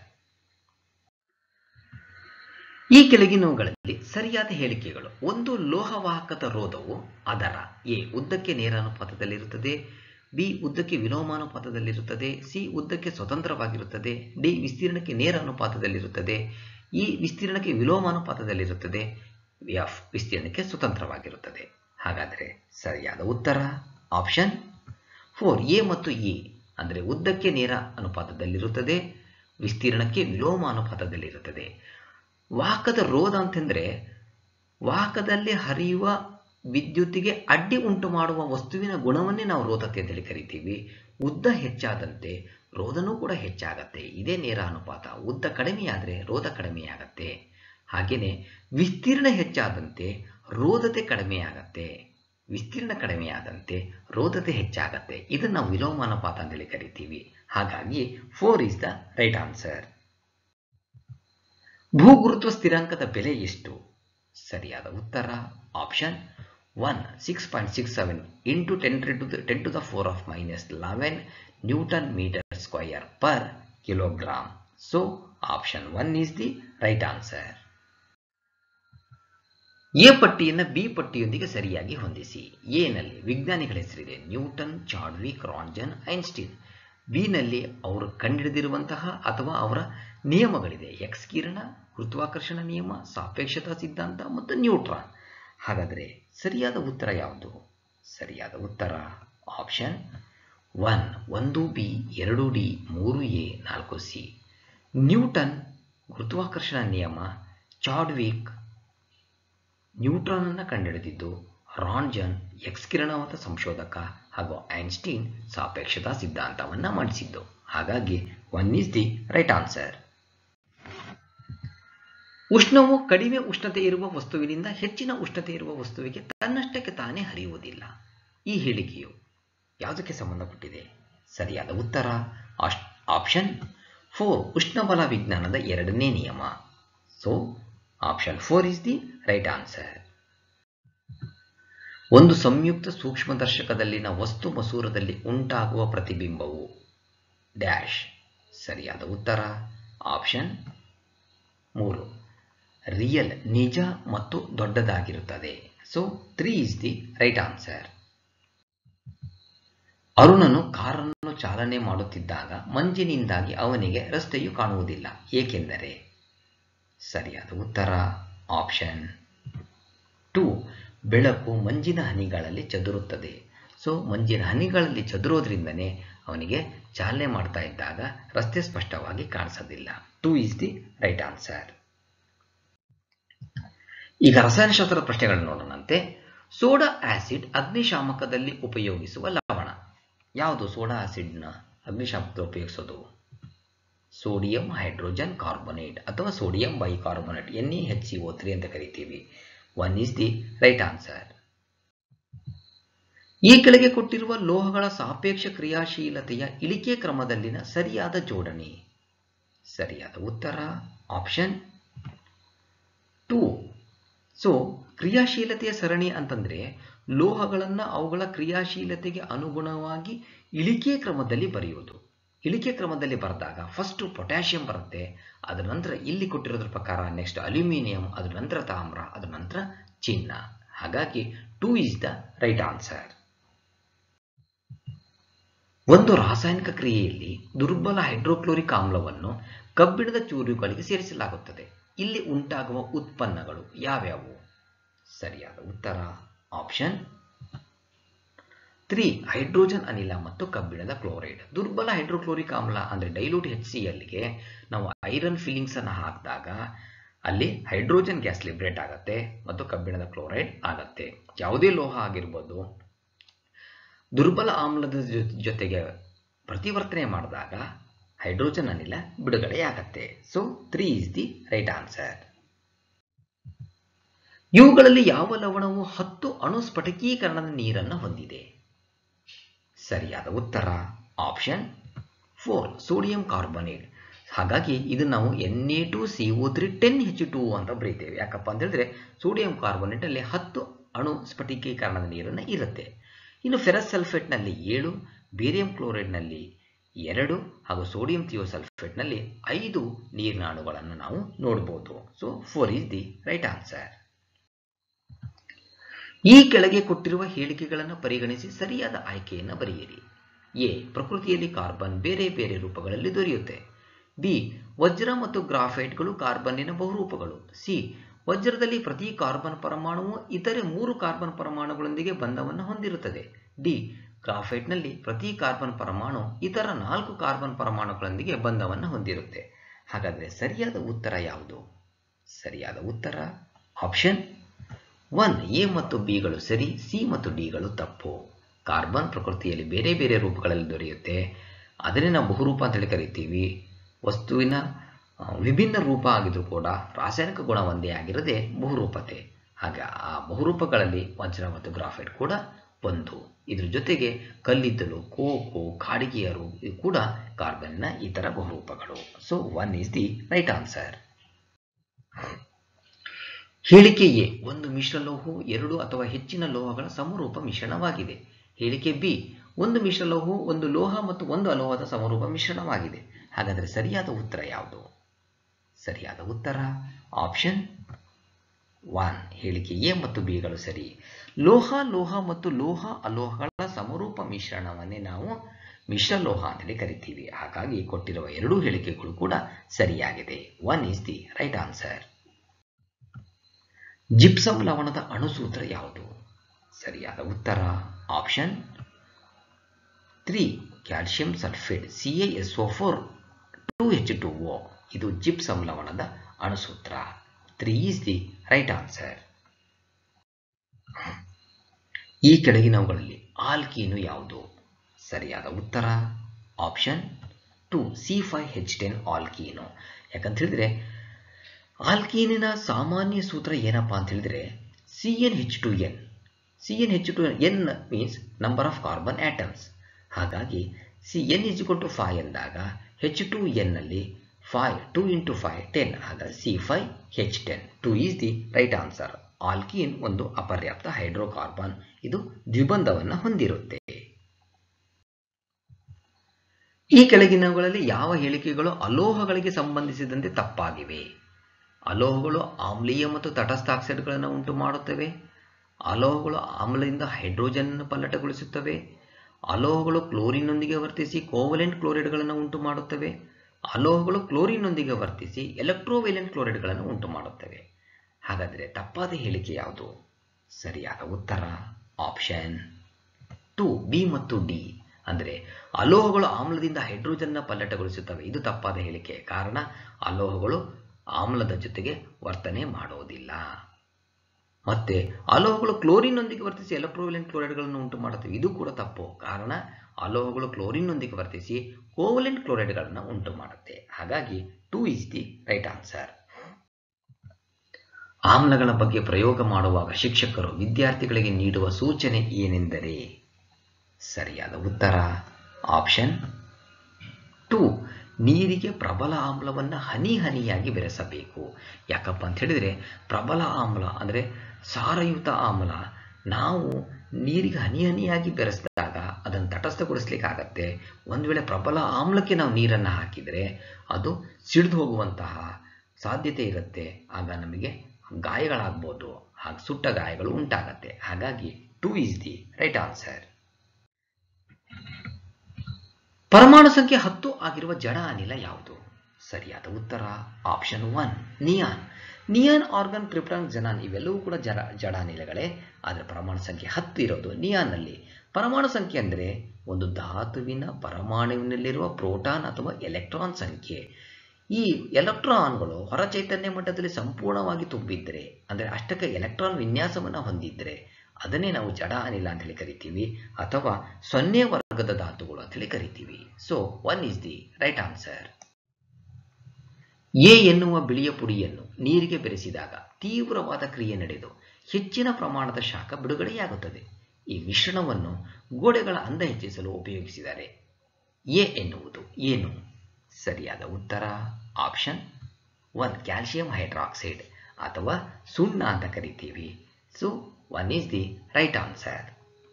ಈ ಕೆಳಗಿನವುಗಳಲ್ಲಿ ಸರಿಯಾದ ಹೇಳಿಕೆಗಳು ಒಂದು ಲೋಹವಾಹಕದ ರೋಧವು ಅದರ ಎ ಉದ್ದಕ್ಕೆ ನೇರಾನುಪಾತದಲ್ಲಿರುತ್ತದೆ ಬಿ ಉದ್ದಕ್ಕೆ ವಿಲೋಮಾನುಪಾತದಲ್ಲಿರುತ್ತದೆ ಸಿ ಉದ್ದಕ್ಕೆ ಸ್ವತಂತ್ರವಾಗಿರುತ್ತದೆ ಡಿ ವಿಸ್ತೀರ್ಣಕ್ಕೆ ನೇರ ಅನುಪಾತದಲ್ಲಿರುತ್ತದೆ ಇ ವಿಸ್ತೀರ್ಣಕ್ಕೆ ವಿಲೋಮಾನುಪಾತದಲ್ಲಿರುತ್ತದೆ ಎಫ್ ವಿಸ್ತೀರ್ಣಕ್ಕೆ ಸ್ವತಂತ್ರವಾಗಿರುತ್ತದೆ ಹಾಗಾದರೆ ಸರಿಯಾದ ಉತ್ತರ ಆಪ್ಷನ್ ಫೋರ್ ಎ ಮತ್ತು ಇ ಅಂದರೆ ಉದ್ದಕ್ಕೆ ನೇರ ಅನುಪಾತದಲ್ಲಿರುತ್ತದೆ ವಿಸ್ತೀರ್ಣಕ್ಕೆ ವಿಲೋಮ ಅನುಪಾತದಲ್ಲಿರುತ್ತದೆ ವಾಹಕದ ರೋಧ ಅಂತಂದ್ರೆ ವಾಹಕದಲ್ಲಿ ಹರಿಯುವ ವಿದ್ಯುತ್ತಿಗೆ ಅಡ್ಡಿ ಉಂಟು ಮಾಡುವ ವಸ್ತುವಿನ ಗುಣವನ್ನೇ ನಾವು ರೋಧತೆ ಅಂತೇಳಿ ಕರಿತೀವಿ ಉದ್ದ ಹೆಚ್ಚಾದಂತೆ ರೋಧನೂ ಕೂಡ ಹೆಚ್ಚಾಗತ್ತೆ ಇದೇ ನೇರ ಅನುಪಾತ ಉದ್ದ ಕಡಿಮೆಯಾದರೆ ರೋಧ ಕಡಿಮೆಯಾಗತ್ತೆ ಹಾಗೆಯೇ ವಿಸ್ತೀರ್ಣ ಹೆಚ್ಚಾದಂತೆ ರೋಧತೆ ಕಡಿಮೆಯಾಗತ್ತೆ ವಿಸ್ತೀರ್ಣ ಕಡಿಮೆಯಾದಂತೆ ರೋಧತೆ ಹೆಚ್ಚಾಗತ್ತೆ ಇದನ್ನು ನಾವು ವಿಲೋಮಾನುಪಾತ ಅಂತೇಳಿ ಕರಿತೀವಿ ಹಾಗಾಗಿ four is the right answer ಭೂಗುರುತ್ವ ಸ್ಥಿರಾಂಕದ ಬೆಲೆ ಎಷ್ಟು ಸರಿಯಾದ ಉತ್ತರ option one six point six seven into ten to ten to the four of minus eleven newton metre square per kilogram so option one is the right answer A ಪಟ್ಟಿಯನ್ನು ಬಿ ಪಟ್ಟಿಯೊಂದಿಗೆ ಸರಿಯಾಗಿ ಹೊಂದಿಸಿ ಎ ನಲ್ಲಿ ವಿಜ್ಞಾನಿಗಳ ಹೆಸರಿದೆ Newton Chadwick Roentgen Einstein B ನಲ್ಲಿ ಅವರು ಕಂಡುಹಿಡಿದಿರುವಂತಹ ಅಥವಾ ಅವರ ನಿಯಮಗಳಿದೆ ಎಕ್ಸ್ ಕಿರಣ ಗುರುತ್ವಾಕರ್ಷಣ ನಿಯಮ ಸಾಪೇಕ್ಷತಾ ಸಿದ್ಧಾಂತ ಮತ್ತು ನ್ಯೂಟ್ರಾನ್ ಹಾಗಾದರೆ ಸರಿಯಾದ ಉತ್ತರ ಯಾವುದು ಸರಿಯಾದ ಉತ್ತರ ಆಪ್ಷನ್ ಒನ್ ಒಂದು ಬಿ ಎರಡು ಡಿ ಮೂರು ಎ ನಾಲ್ಕು ಸಿ ನ್ಯೂಟನ್ ಗುರುತ್ವಾಕರ್ಷಣ ನಿಯಮ ಚಾಡ್ವಿಕ್ ನ್ಯೂಟ್ರಾನ್ ಅನ್ನು ಕಂಡುಹಿಡಿದಿದ್ದು ರಾಂಜನ್ ಎಕ್ಸ್ ಕಿರಣವಾದ ಸಂಶೋಧಕ ಹಾಗೂ ಐನ್ಸ್ಟೀನ್ ಸಾಪೇಕ್ಷತಾ ಸಿದ್ಧಾಂತವನ್ನು ಮಾಡಿಸಿದ್ದು ಹಾಗಾಗಿ one is the right answer ಉಷ್ಣವು ಕಡಿಮೆ ಉಷ್ಣತೆ ಇರುವ ವಸ್ತುವಿನಿಂದ ಹೆಚ್ಚಿನ ಉಷ್ಣತೆ ಇರುವ ವಸ್ತುವಿಗೆ ತನ್ನಷ್ಟಕ್ಕೆ ತಾನೇ ಹರಿಯುವುದಿಲ್ಲ ಈ ಹೇಳಿಕೆಯು ಯಾವುದಕ್ಕೆ ಸಂಬಂಧಪಟ್ಟಿದೆ ಸರಿಯಾದ ಉತ್ತರ ಆಪ್ಷನ್ ಫೋರ್ ಉಷ್ಣಬಲ ವಿಜ್ಞಾನದ ಎರಡನೇ ನಿಯಮ so option four is the right answer ಒಂದು ಸಂಯುಕ್ತ ಸೂಕ್ಷ್ಮದರ್ಶಕದಲ್ಲಿನ ವಸ್ತು ಮಸೂರದಲ್ಲಿ ಉಂಟಾಗುವ ಪ್ರತಿಬಿಂಬವು ಡ್ಯಾಶ್ ಸರಿಯಾದ ಉತ್ತರ ಆಪ್ಷನ್ ಮೂರು ರಿಯಲ್ ನಿಜ ಮತ್ತು ದೊಡ್ಡದಾಗಿರುತ್ತದೆ so three is the right answer ಅರುಣನು ಕಾರನ್ನು ಚಾಲನೆ ಮಾಡುತ್ತಿದ್ದಾಗ ಮಂಜಿನಿಂದಾಗಿ ಅವನಿಗೆ ರಸ್ತೆಯು ಕಾಣುವುದಿಲ್ಲ ಏಕೆಂದರೆ ಸರಿಯಾದ ಉತ್ತರ ಆಪ್ಷನ್ ಟು ಬೆಳಕು ಮಂಜಿನ ಹನಿಗಳಲ್ಲಿ ಚದುರುತ್ತದೆ ಸೊ ಮಂಜಿನ ಹನಿಗಳಲ್ಲಿ ಚದುರೋದ್ರಿಂದನೇ ಅವನಿಗೆ ಚಾಲನೆ ಮಾಡ್ತಾ ಇದ್ದಾಗ ರಸ್ತೆ ಸ್ಪಷ್ಟವಾಗಿ ಕಾಣಿಸೋದಿಲ್ಲ two is the right answer ಈಗ ರಸಾಯನಶಾಸ್ತ್ರದ ಪ್ರಶ್ನೆಗಳನ್ನು ನೋಡೋಣಂತೆ ಸೋಡಾ ಆಸಿಡ್ ಅಗ್ನಿಶಾಮಕದಲ್ಲಿ ಉಪಯೋಗಿಸುವ ಲವಣ ಯಾವುದು ಸೋಡಾ ಆಸಿಡ್ನ ಅಗ್ನಿಶಾಮಕದಲ್ಲಿ ಉಪಯೋಗಿಸೋದು ಸೋಡಿಯಂ ಹೈಡ್ರೋಜನ್ ಕಾರ್ಬೊನೇಟ್ ಅಥವಾ sodium bicarbonate N E H C O three ಅಂತ ಕರಿತೀವಿ one is the right answer ಈ ಕೆಳಗೆ ಕೊಟ್ಟಿರುವ ಲೋಹಗಳ ಸಾಪೇಕ್ಷ ಕ್ರಿಯಾಶೀಲತೆಯ ಇಳಿಕೆ ಕ್ರಮದಲ್ಲಿನ ಸರಿಯಾದ ಜೋಡಣೆ ಸರಿಯಾದ ಉತ್ತರ ಆಪ್ಷನ್ ಟೂ ಸೊ ಕ್ರಿಯಾಶೀಲತೆಯ ಸರಣಿ ಅಂತಂದ್ರೆ ಲೋಹಗಳನ್ನ ಅವುಗಳ ಕ್ರಿಯಾಶೀಲತೆಗೆ ಅನುಗುಣವಾಗಿ ಇಳಿಕೆ ಕ್ರಮದಲ್ಲಿ ಬರೆಯುವುದು ಇಳಿಕೆ ಕ್ರಮದಲ್ಲಿ ಬರೆದಾಗ ಫಸ್ಟ್ ಪೊಟ್ಯಾಷಿಯಂ ಬರುತ್ತೆ ಅದರ ನಂತರ ಇಲ್ಲಿ ಕೊಟ್ಟಿರೋದ್ರ ಪ್ರಕಾರ ನೆಕ್ಸ್ಟ್ ಅಲ್ಯೂಮಿನಿಯಂ ಅದರ ನಂತರ ತಾಮ್ರ ಅದರ ನಂತರ ಚಿನ್ನ ಹಾಗಾಗಿ two is the right answer ಒಂದು ರಾಸಾಯನಿಕ ಕ್ರಿಯೆಯಲ್ಲಿ ದುರ್ಬಲ ಹೈಡ್ರೋಕ್ಲೋರಿಕ್ ಆಮ್ಲವನ್ನು ಕಬ್ಬಿಣದ ಚೂರುಗಳಿಗೆ ಸೇರಿಸಲಾಗುತ್ತದೆ ಇಲ್ಲಿ ಉಂಟಾಗುವ ಉತ್ಪನ್ನಗಳು ಯಾವ್ಯಾವು ಸರಿಯಾದ ಉತ್ತರ ಆಪ್ಷನ್ ತ್ರೀ ಹೈಡ್ರೋಜನ್ ಅನಿಲ ಮತ್ತು ಕಬ್ಬಿಣದ ಕ್ಲೋರೈಡ್ ದುರ್ಬಲ ಹೈಡ್ರೋಕ್ಲೋರಿಕ್ ಆಮ್ಲ ಅಂದ್ರೆ ಡೈಲ್ಯೂಟ್ ಎಚ್ ಸಿ ಎಲ್ಗೆ ನಾವು ಐರನ್ ಫಿಲಿಂಗ್ಸ್ ಅನ್ನು ಹಾಕಿದಾಗ ಅಲ್ಲಿ ಹೈಡ್ರೋಜನ್ ಗ್ಯಾಸ್ ಲಿಬ್ರೇಟ್ ಆಗುತ್ತೆ ಮತ್ತು ಕಬ್ಬಿಣದ ಕ್ಲೋರೈಡ್ ಆಗತ್ತೆ ಯಾವುದೇ ಲೋಹ ಆಗಿರ್ಬೋದು ದುರ್ಬಲ ಆಮ್ಲದ ಜೊತೆಗೆ ಪ್ರತಿವರ್ತನೆ ಮಾಡಿದಾಗ ಹೈಡ್ರೋಜನ್ ಅನಿಲ ಬಿಡುಗಡೆಯಾಗತ್ತೆ so three is the right answer ಇವುಗಳಲ್ಲಿ ಯಾವ ಲವಣವು ಹತ್ತು ಅಣು ಸ್ಫಟಿಕೀಕರಣದ ನೀರನ್ನು ಹೊಂದಿದೆ ಸರಿಯಾದ ಉತ್ತರ ಆಪ್ಷನ್ ಫೋರ್ ಸೋಡಿಯಂ ಕಾರ್ಬೊನೇಟ್ ಹಾಗಾಗಿ ಇದು ನಾವು N A two C O three ten H two ಅಂತ ಬರೀತೇವೆ ಯಾಕಪ್ಪ ಅಂತ ಹೇಳಿದ್ರೆ ಸೋಡಿಯಂ ಕಾರ್ಬೊನೇಟ್ ಅಲ್ಲಿ ಹತ್ತು ಅಣು ಸ್ಫಟಿಕೀಕರಣದ ನೀರನ್ನು ಇರುತ್ತೆ ಇನ್ನು ಫೆರಸ್ ಸಲ್ಫೇಟ್ನಲ್ಲಿ ಏಳು ಬೇರಿಯಂ ಕ್ಲೋರೈಡ್ನಲ್ಲಿ ಎರಡು ಹಾಗೂ ಸೋಡಿಯಂ ಥಿಯೋಸಲ್ಫೇಟ್ನಲ್ಲಿ ಐದು ನೀರಿನ ಅಣುಗಳನ್ನು ನಾವು ನೋಡಬಹುದು so four is the right answer ಈ ಕೆಳಗೆ ಕೊಟ್ಟಿರುವ ಹೇಳಿಕೆಗಳನ್ನು ಪರಿಗಣಿಸಿ ಸರಿಯಾದ ಆಯ್ಕೆಯನ್ನು ಬರೆಯಿರಿ ಎ ಪ್ರಕೃತಿಯಲ್ಲಿ ಕಾರ್ಬನ್ ಬೇರೆ ಬೇರೆ ರೂಪಗಳಲ್ಲಿ ದೊರೆಯುತ್ತೆ ಬಿ ವಜ್ರ ಮತ್ತು ಗ್ರಾಫೈಟ್ಗಳು ಕಾರ್ಬನ್ನಿನ ಬಹುರೂಪಗಳು ಸಿ ವಜ್ರದಲ್ಲಿ ಪ್ರತಿ ಕಾರ್ಬನ್ ಪರಮಾಣುವು ಇತರೆ ಮೂರು ಕಾರ್ಬನ್ ಪರಮಾಣುಗಳೊಂದಿಗೆ ಬಂಧವನ್ನು ಹೊಂದಿರುತ್ತದೆ ಡಿ ಗ್ರಾಫೈಟ್ನಲ್ಲಿ ಪ್ರತಿ ಕಾರ್ಬನ್ ಪರಮಾಣು ಇತರ ನಾಲ್ಕು ಕಾರ್ಬನ್ ಪರಮಾಣುಗಳೊಂದಿಗೆ ಬಂಧವನ್ನು ಹೊಂದಿರುತ್ತೆ ಹಾಗಾದರೆ ಸರಿಯಾದ ಉತ್ತರ ಯಾವುದು ಸರಿಯಾದ ಉತ್ತರ ಆಪ್ಷನ್ ಒನ್ ಎ ಮತ್ತು ಬಿಗಳು ಸರಿ ಸಿ ಮತ್ತು ಡಿಗಳು ತಪ್ಪು ಕಾರ್ಬನ್ ಪ್ರಕೃತಿಯಲ್ಲಿ ಬೇರೆ ಬೇರೆ ರೂಪಗಳಲ್ಲಿ ದೊರೆಯುತ್ತೆ ಅದನ್ನೇ ನಾವು ಬಹುರೂಪ ಅಂತೇಳಿ ಕರಿತೀವಿ ವಸ್ತುವಿನ ವಿಭಿನ್ನ ರೂಪ ಆಗಿದ್ರೂ ಕೂಡ ರಾಸಾಯನಿಕ ಗುಣ ಒಂದೇ ಆಗಿರದೆ ಬಹುರೂಪತೆ ಹಾಗೆ ಆ ಬಹುರೂಪಗಳಲ್ಲಿ ವಜ್ರ ಮತ್ತು ಗ್ರಾಫೈಟ್ ಕೂಡ ಒಂದು ಇದ್ರ ಜೊತೆಗೆ ಕಲ್ಲಿದ್ದಲು ಕೋಕು ಕಾಡಿಗೆಯರು ಇದು ಕೂಡ ಕಾರ್ಬನ್ನ ಇತರ ಬಹುರೂಪಗಳು so one is the right answer ಹೇಳಿಕೆ ಎ ಒಂದು ಮಿಶ್ರಲೋಹವು ಎರಡು ಅಥವಾ ಹೆಚ್ಚಿನ ಲೋಹಗಳ ಸಮರೂಪ ಮಿಶ್ರಣವಾಗಿದೆ ಹೇಳಿಕೆ ಬಿ ಒಂದು ಮಿಶ್ರಲೋಹವು ಒಂದು ಲೋಹ ಮತ್ತು ಒಂದು ಅಲೋಹದ ಸಮರೂಪ ಮಿಶ್ರಣವಾಗಿದೆ ಹಾಗಾದರೆ ಸರಿಯಾದ ಉತ್ತರ ಯಾವುದು ಸರಿಯಾದ ಉತ್ತರ ಆಪ್ಷನ್ ಒನ್ ಹೇಳಿಕೆ ಎ ಮತ್ತು ಬಿಗಳು ಸರಿ ಲೋಹ ಲೋಹ ಮತ್ತು ಲೋಹ ಅಲೋಹಗಳ ಸಮರೂಪ ಮಿಶ್ರಣವನ್ನೇ ನಾವು ಮಿಶ್ರಲೋಹ ಅಂತೇಳಿ ಕರಿತೀವಿ ಹಾಗಾಗಿ ಕೊಟ್ಟಿರುವ ಎರಡೂ ಹೇಳಿಕೆಗಳು ಕೂಡ ಸರಿಯಾಗಿದೆ one is the right answer gypsum ಲವಣದ ಅಣುಸೂತ್ರ ಯಾವುದು ಸರಿಯಾದ ಉತ್ತರ option three calcium sulphate C S O four two H two O ಇದು ಜಿಪ್ಸಮ್ ಲವಣದ ಅಣುಸೂತ್ರ three is the right answer ಈ ಕೆಳಗಿನವುಗಳಲ್ಲಿ ಆಲ್ಕೀನು ಯಾವುದು ಸರಿಯಾದ ಉತ್ತರ option two C five H ten alkene ಯಾಕಂತ ಹೇಳಿದ್ರೆ ಆಲ್ಕೀನಿನ ಸಾಮಾನ್ಯ ಸೂತ್ರ ಏನಪ್ಪಾ ಅಂತ ಹೇಳಿದ್ರೆ C N H two N C N H two N means number of carbon atoms ಹಾಗಾಗಿ C N is two five ಎಂದಾಗ ಹೆಚ್ ಟು ಎನ್ನಲ್ಲಿ five two into five ten ಹಾಗಾಗಿ C five H ten two is the right answer alkene ಒಂದು ಅಪರ್ಯಾಪ್ತ ಹೈಡ್ರೋಕಾರ್ಬನ್ ಇದು ದ್ವಿಬಂಧವನ್ನು ಹೊಂದಿರುತ್ತೆ ಈ ಕೆಳಗಿನವುಗಳಲ್ಲಿ ಯಾವ ಹೇಳಿಕೆಗಳು ಅಲೋಹಗಳಿಗೆ ಸಂಬಂಧಿಸಿದಂತೆ ತಪ್ಪಾಗಿವೆ ಅಲೋಹಗಳು ಆಮ್ಲೀಯ ಮತ್ತು ತಟಸ್ಥ ಆಕ್ಸೈಡ್ಗಳನ್ನು ಉಂಟು ಮಾಡುತ್ತವೆ ಅಲೋಹಗಳು ಆಮ್ಲದಿಂದ ಹೈಡ್ರೋಜನ್ ಪಲ್ಲಟಗೊಳಿಸುತ್ತವೆ ಅಲೋಹಗಳು ಕ್ಲೋರಿನ್ನೊಂದಿಗೆ ವರ್ತಿಸಿ ಕೋವಲೆಂಟ್ ಕ್ಲೋರೈಡ್ಗಳನ್ನು ಉಂಟು ಮಾಡುತ್ತವೆ ಅಲೋಹಗಳು ಕ್ಲೋರಿನ್ನೊಂದಿಗೆ ವರ್ತಿಸಿ ಎಲೆಕ್ಟ್ರೋವೈಲೆಂಟ್ ಕ್ಲೋರೈಡ್ಗಳನ್ನು ಉಂಟು ಮಾಡುತ್ತವೆ ಹಾಗಾದರೆ ತಪ್ಪಾದ ಹೇಳಿಕೆ ಯಾವುದು ಸರಿಯಾದ ಉತ್ತರ ಆಪ್ಷನ್ ಟು ಬಿ ಮತ್ತು ಡಿ ಅಂದರೆ ಅಲೋಹಗಳು ಆಮ್ಲದಿಂದ ಹೈಡ್ರೋಜನ್ನ ಪಲ್ಲಟಗೊಳಿಸುತ್ತವೆ ಇದು ತಪ್ಪಾದ ಹೇಳಿಕೆ ಕಾರಣ ಅಲೋಹಗಳು ಆಮ್ಲದ ಜೊತೆಗೆ ವರ್ತನೆ ಮಾಡೋದಿಲ್ಲ ಮತ್ತೆ ಅಲೋಹಗಳು ಕ್ಲೋರಿನ್ನೊಂದಿಗೆ ವರ್ತಿಸಿ ಎಲೆಕ್ಟ್ರೋವಲೆಂಟ್ ಕ್ಲೋರೈಡ್ಗಳನ್ನು ಉಂಟು ಮಾಡುತ್ತವೆ ಇದು ಕೂಡ ತಪ್ಪು ಕಾರಣ ಅಲೋಹಗಳು ಕ್ಲೋರಿನ್ನೊಂದಿಗೆ ವರ್ತಿಸಿ ಕೋವಲೆಂಟ್ ಕ್ಲೋರೈಡ್ಗಳನ್ನು ಉಂಟು ಮಾಡುತ್ತೆ ಹಾಗಾಗಿ two is the right answer ಆಮ್ಲಗಳ ಬಗ್ಗೆ ಪ್ರಯೋಗ ಮಾಡುವಾಗ ಶಿಕ್ಷಕರು ವಿದ್ಯಾರ್ಥಿಗಳಿಗೆ ನೀಡುವ ಸೂಚನೆ ಏನೆಂದರೆ ಸರಿಯಾದ ಉತ್ತರ ಆಪ್ಷನ್ ಟು ನೀರಿಗೆ ಪ್ರಬಲ ಆಮ್ಲವನ್ನು ಹನಿ ಹನಿಯಾಗಿ ಬೆರೆಸಬೇಕು ಯಾಕಪ್ಪ ಅಂತ ಹೇಳಿದರೆ ಪ್ರಬಲ ಆಮ್ಲ ಅಂದರೆ ಸಾರಯುತ ಆಮ್ಲ ನಾವು ನೀರಿಗೆ ಹನಿ ಹನಿಯಾಗಿ ಬೆರೆಸಿದಾಗ ಅದನ್ನು ತಟಸ್ಥಗೊಳಿಸ್ಲಿಕ್ಕಾಗತ್ತೆ ಒಂದು ವೇಳೆ ಪ್ರಬಲ ಆಮ್ಲಕ್ಕೆ ನಾವು ನೀರನ್ನು ಹಾಕಿದರೆ ಅದು ಸಿಡಿದು ಹೋಗುವಂತಹ ಸಾಧ್ಯತೆ ಇರುತ್ತೆ ಆಗ ನಮಗೆ ಗಾಯಗಳಾಗ್ಬೋದು ಹಾಗೆ ಸುಟ್ಟ ಗಾಯಗಳು ಉಂಟಾಗತ್ತೆ ಹಾಗಾಗಿ two is the right answer ಪರಮಾಣು ಸಂಖ್ಯೆ ಹತ್ತು ಆಗಿರುವ ಜಡ ಅನಿಲ ಯಾವುದು ಸರಿಯಾದ ಉತ್ತರ option one neon neon argon krypton xenon ಇವೆಲ್ಲವೂ ಕೂಡ ಜಡ ಜಡ ಅನಿಲಗಳೇ ಆದರೆ ಪರಮಾಣು ಸಂಖ್ಯೆ ಹತ್ತು ಇರೋದು ನಿಯಾನ್ನಲ್ಲಿ ಪರಮಾಣು ಸಂಖ್ಯೆ ಅಂದರೆ ಒಂದು ಧಾತುವಿನ ಪರಮಾಣುವಿನಲ್ಲಿರುವ ಪ್ರೋಟಾನ್ ಅಥವಾ ಎಲೆಕ್ಟ್ರಾನ್ ಸಂಖ್ಯೆ ಈ ಎಲೆಕ್ಟ್ರಾನ್ಗಳು ಹೊರ ಚೈತನ್ಯ ಮಟ್ಟದಲ್ಲಿ ಸಂಪೂರ್ಣವಾಗಿ ತುಂಬಿದ್ರೆ ಅಂದರೆ ಅಷ್ಟಕ್ಕೆ ಎಲೆಕ್ಟ್ರಾನ್ ವಿನ್ಯಾಸವನ್ನು ಹೊಂದಿದ್ರೆ ಅದನ್ನೇ ನಾವು ಜಡ ಅನಿಲ ಅಂತೇಳಿ ಕರಿತೀವಿ ಅಥವಾ ಸೊನ್ನೆ ವರ್ಗದ ಧಾತುಗಳು ಅಂತೇಳಿ ಕರಿತೀವಿ so one is the right answer A ಎನ್ನುವ ಬಿಳಿಯ ಪುಡಿಯನ್ನು ನೀರಿಗೆ ಬೆರೆಸಿದಾಗ ತೀವ್ರವಾದ ಕ್ರಿಯೆ ನಡೆದು ಹೆಚ್ಚಿನ ಪ್ರಮಾಣದ ಶಾಖ ಬಿಡುಗಡೆಯಾಗುತ್ತದೆ ಈ ಮಿಶ್ರಣವನ್ನು ಗೋಡೆಗಳ ಅಂದ ಹೆಚ್ಚಿಸಲು ಉಪಯೋಗಿಸಿದ್ದಾರೆ ಎ ಎನ್ನುವುದು ಏನು ಸರಿಯಾದ ಉತ್ತರ ಆಪ್ಷನ್ ಒನ್ ಕ್ಯಾಲ್ಸಿಯಂ ಹೈಡ್ರಾಕ್ಸೈಡ್ ಅಥವಾ ಸುಣ್ಣ ಅಂತ ಕರಿತೀವಿ so one is the right answer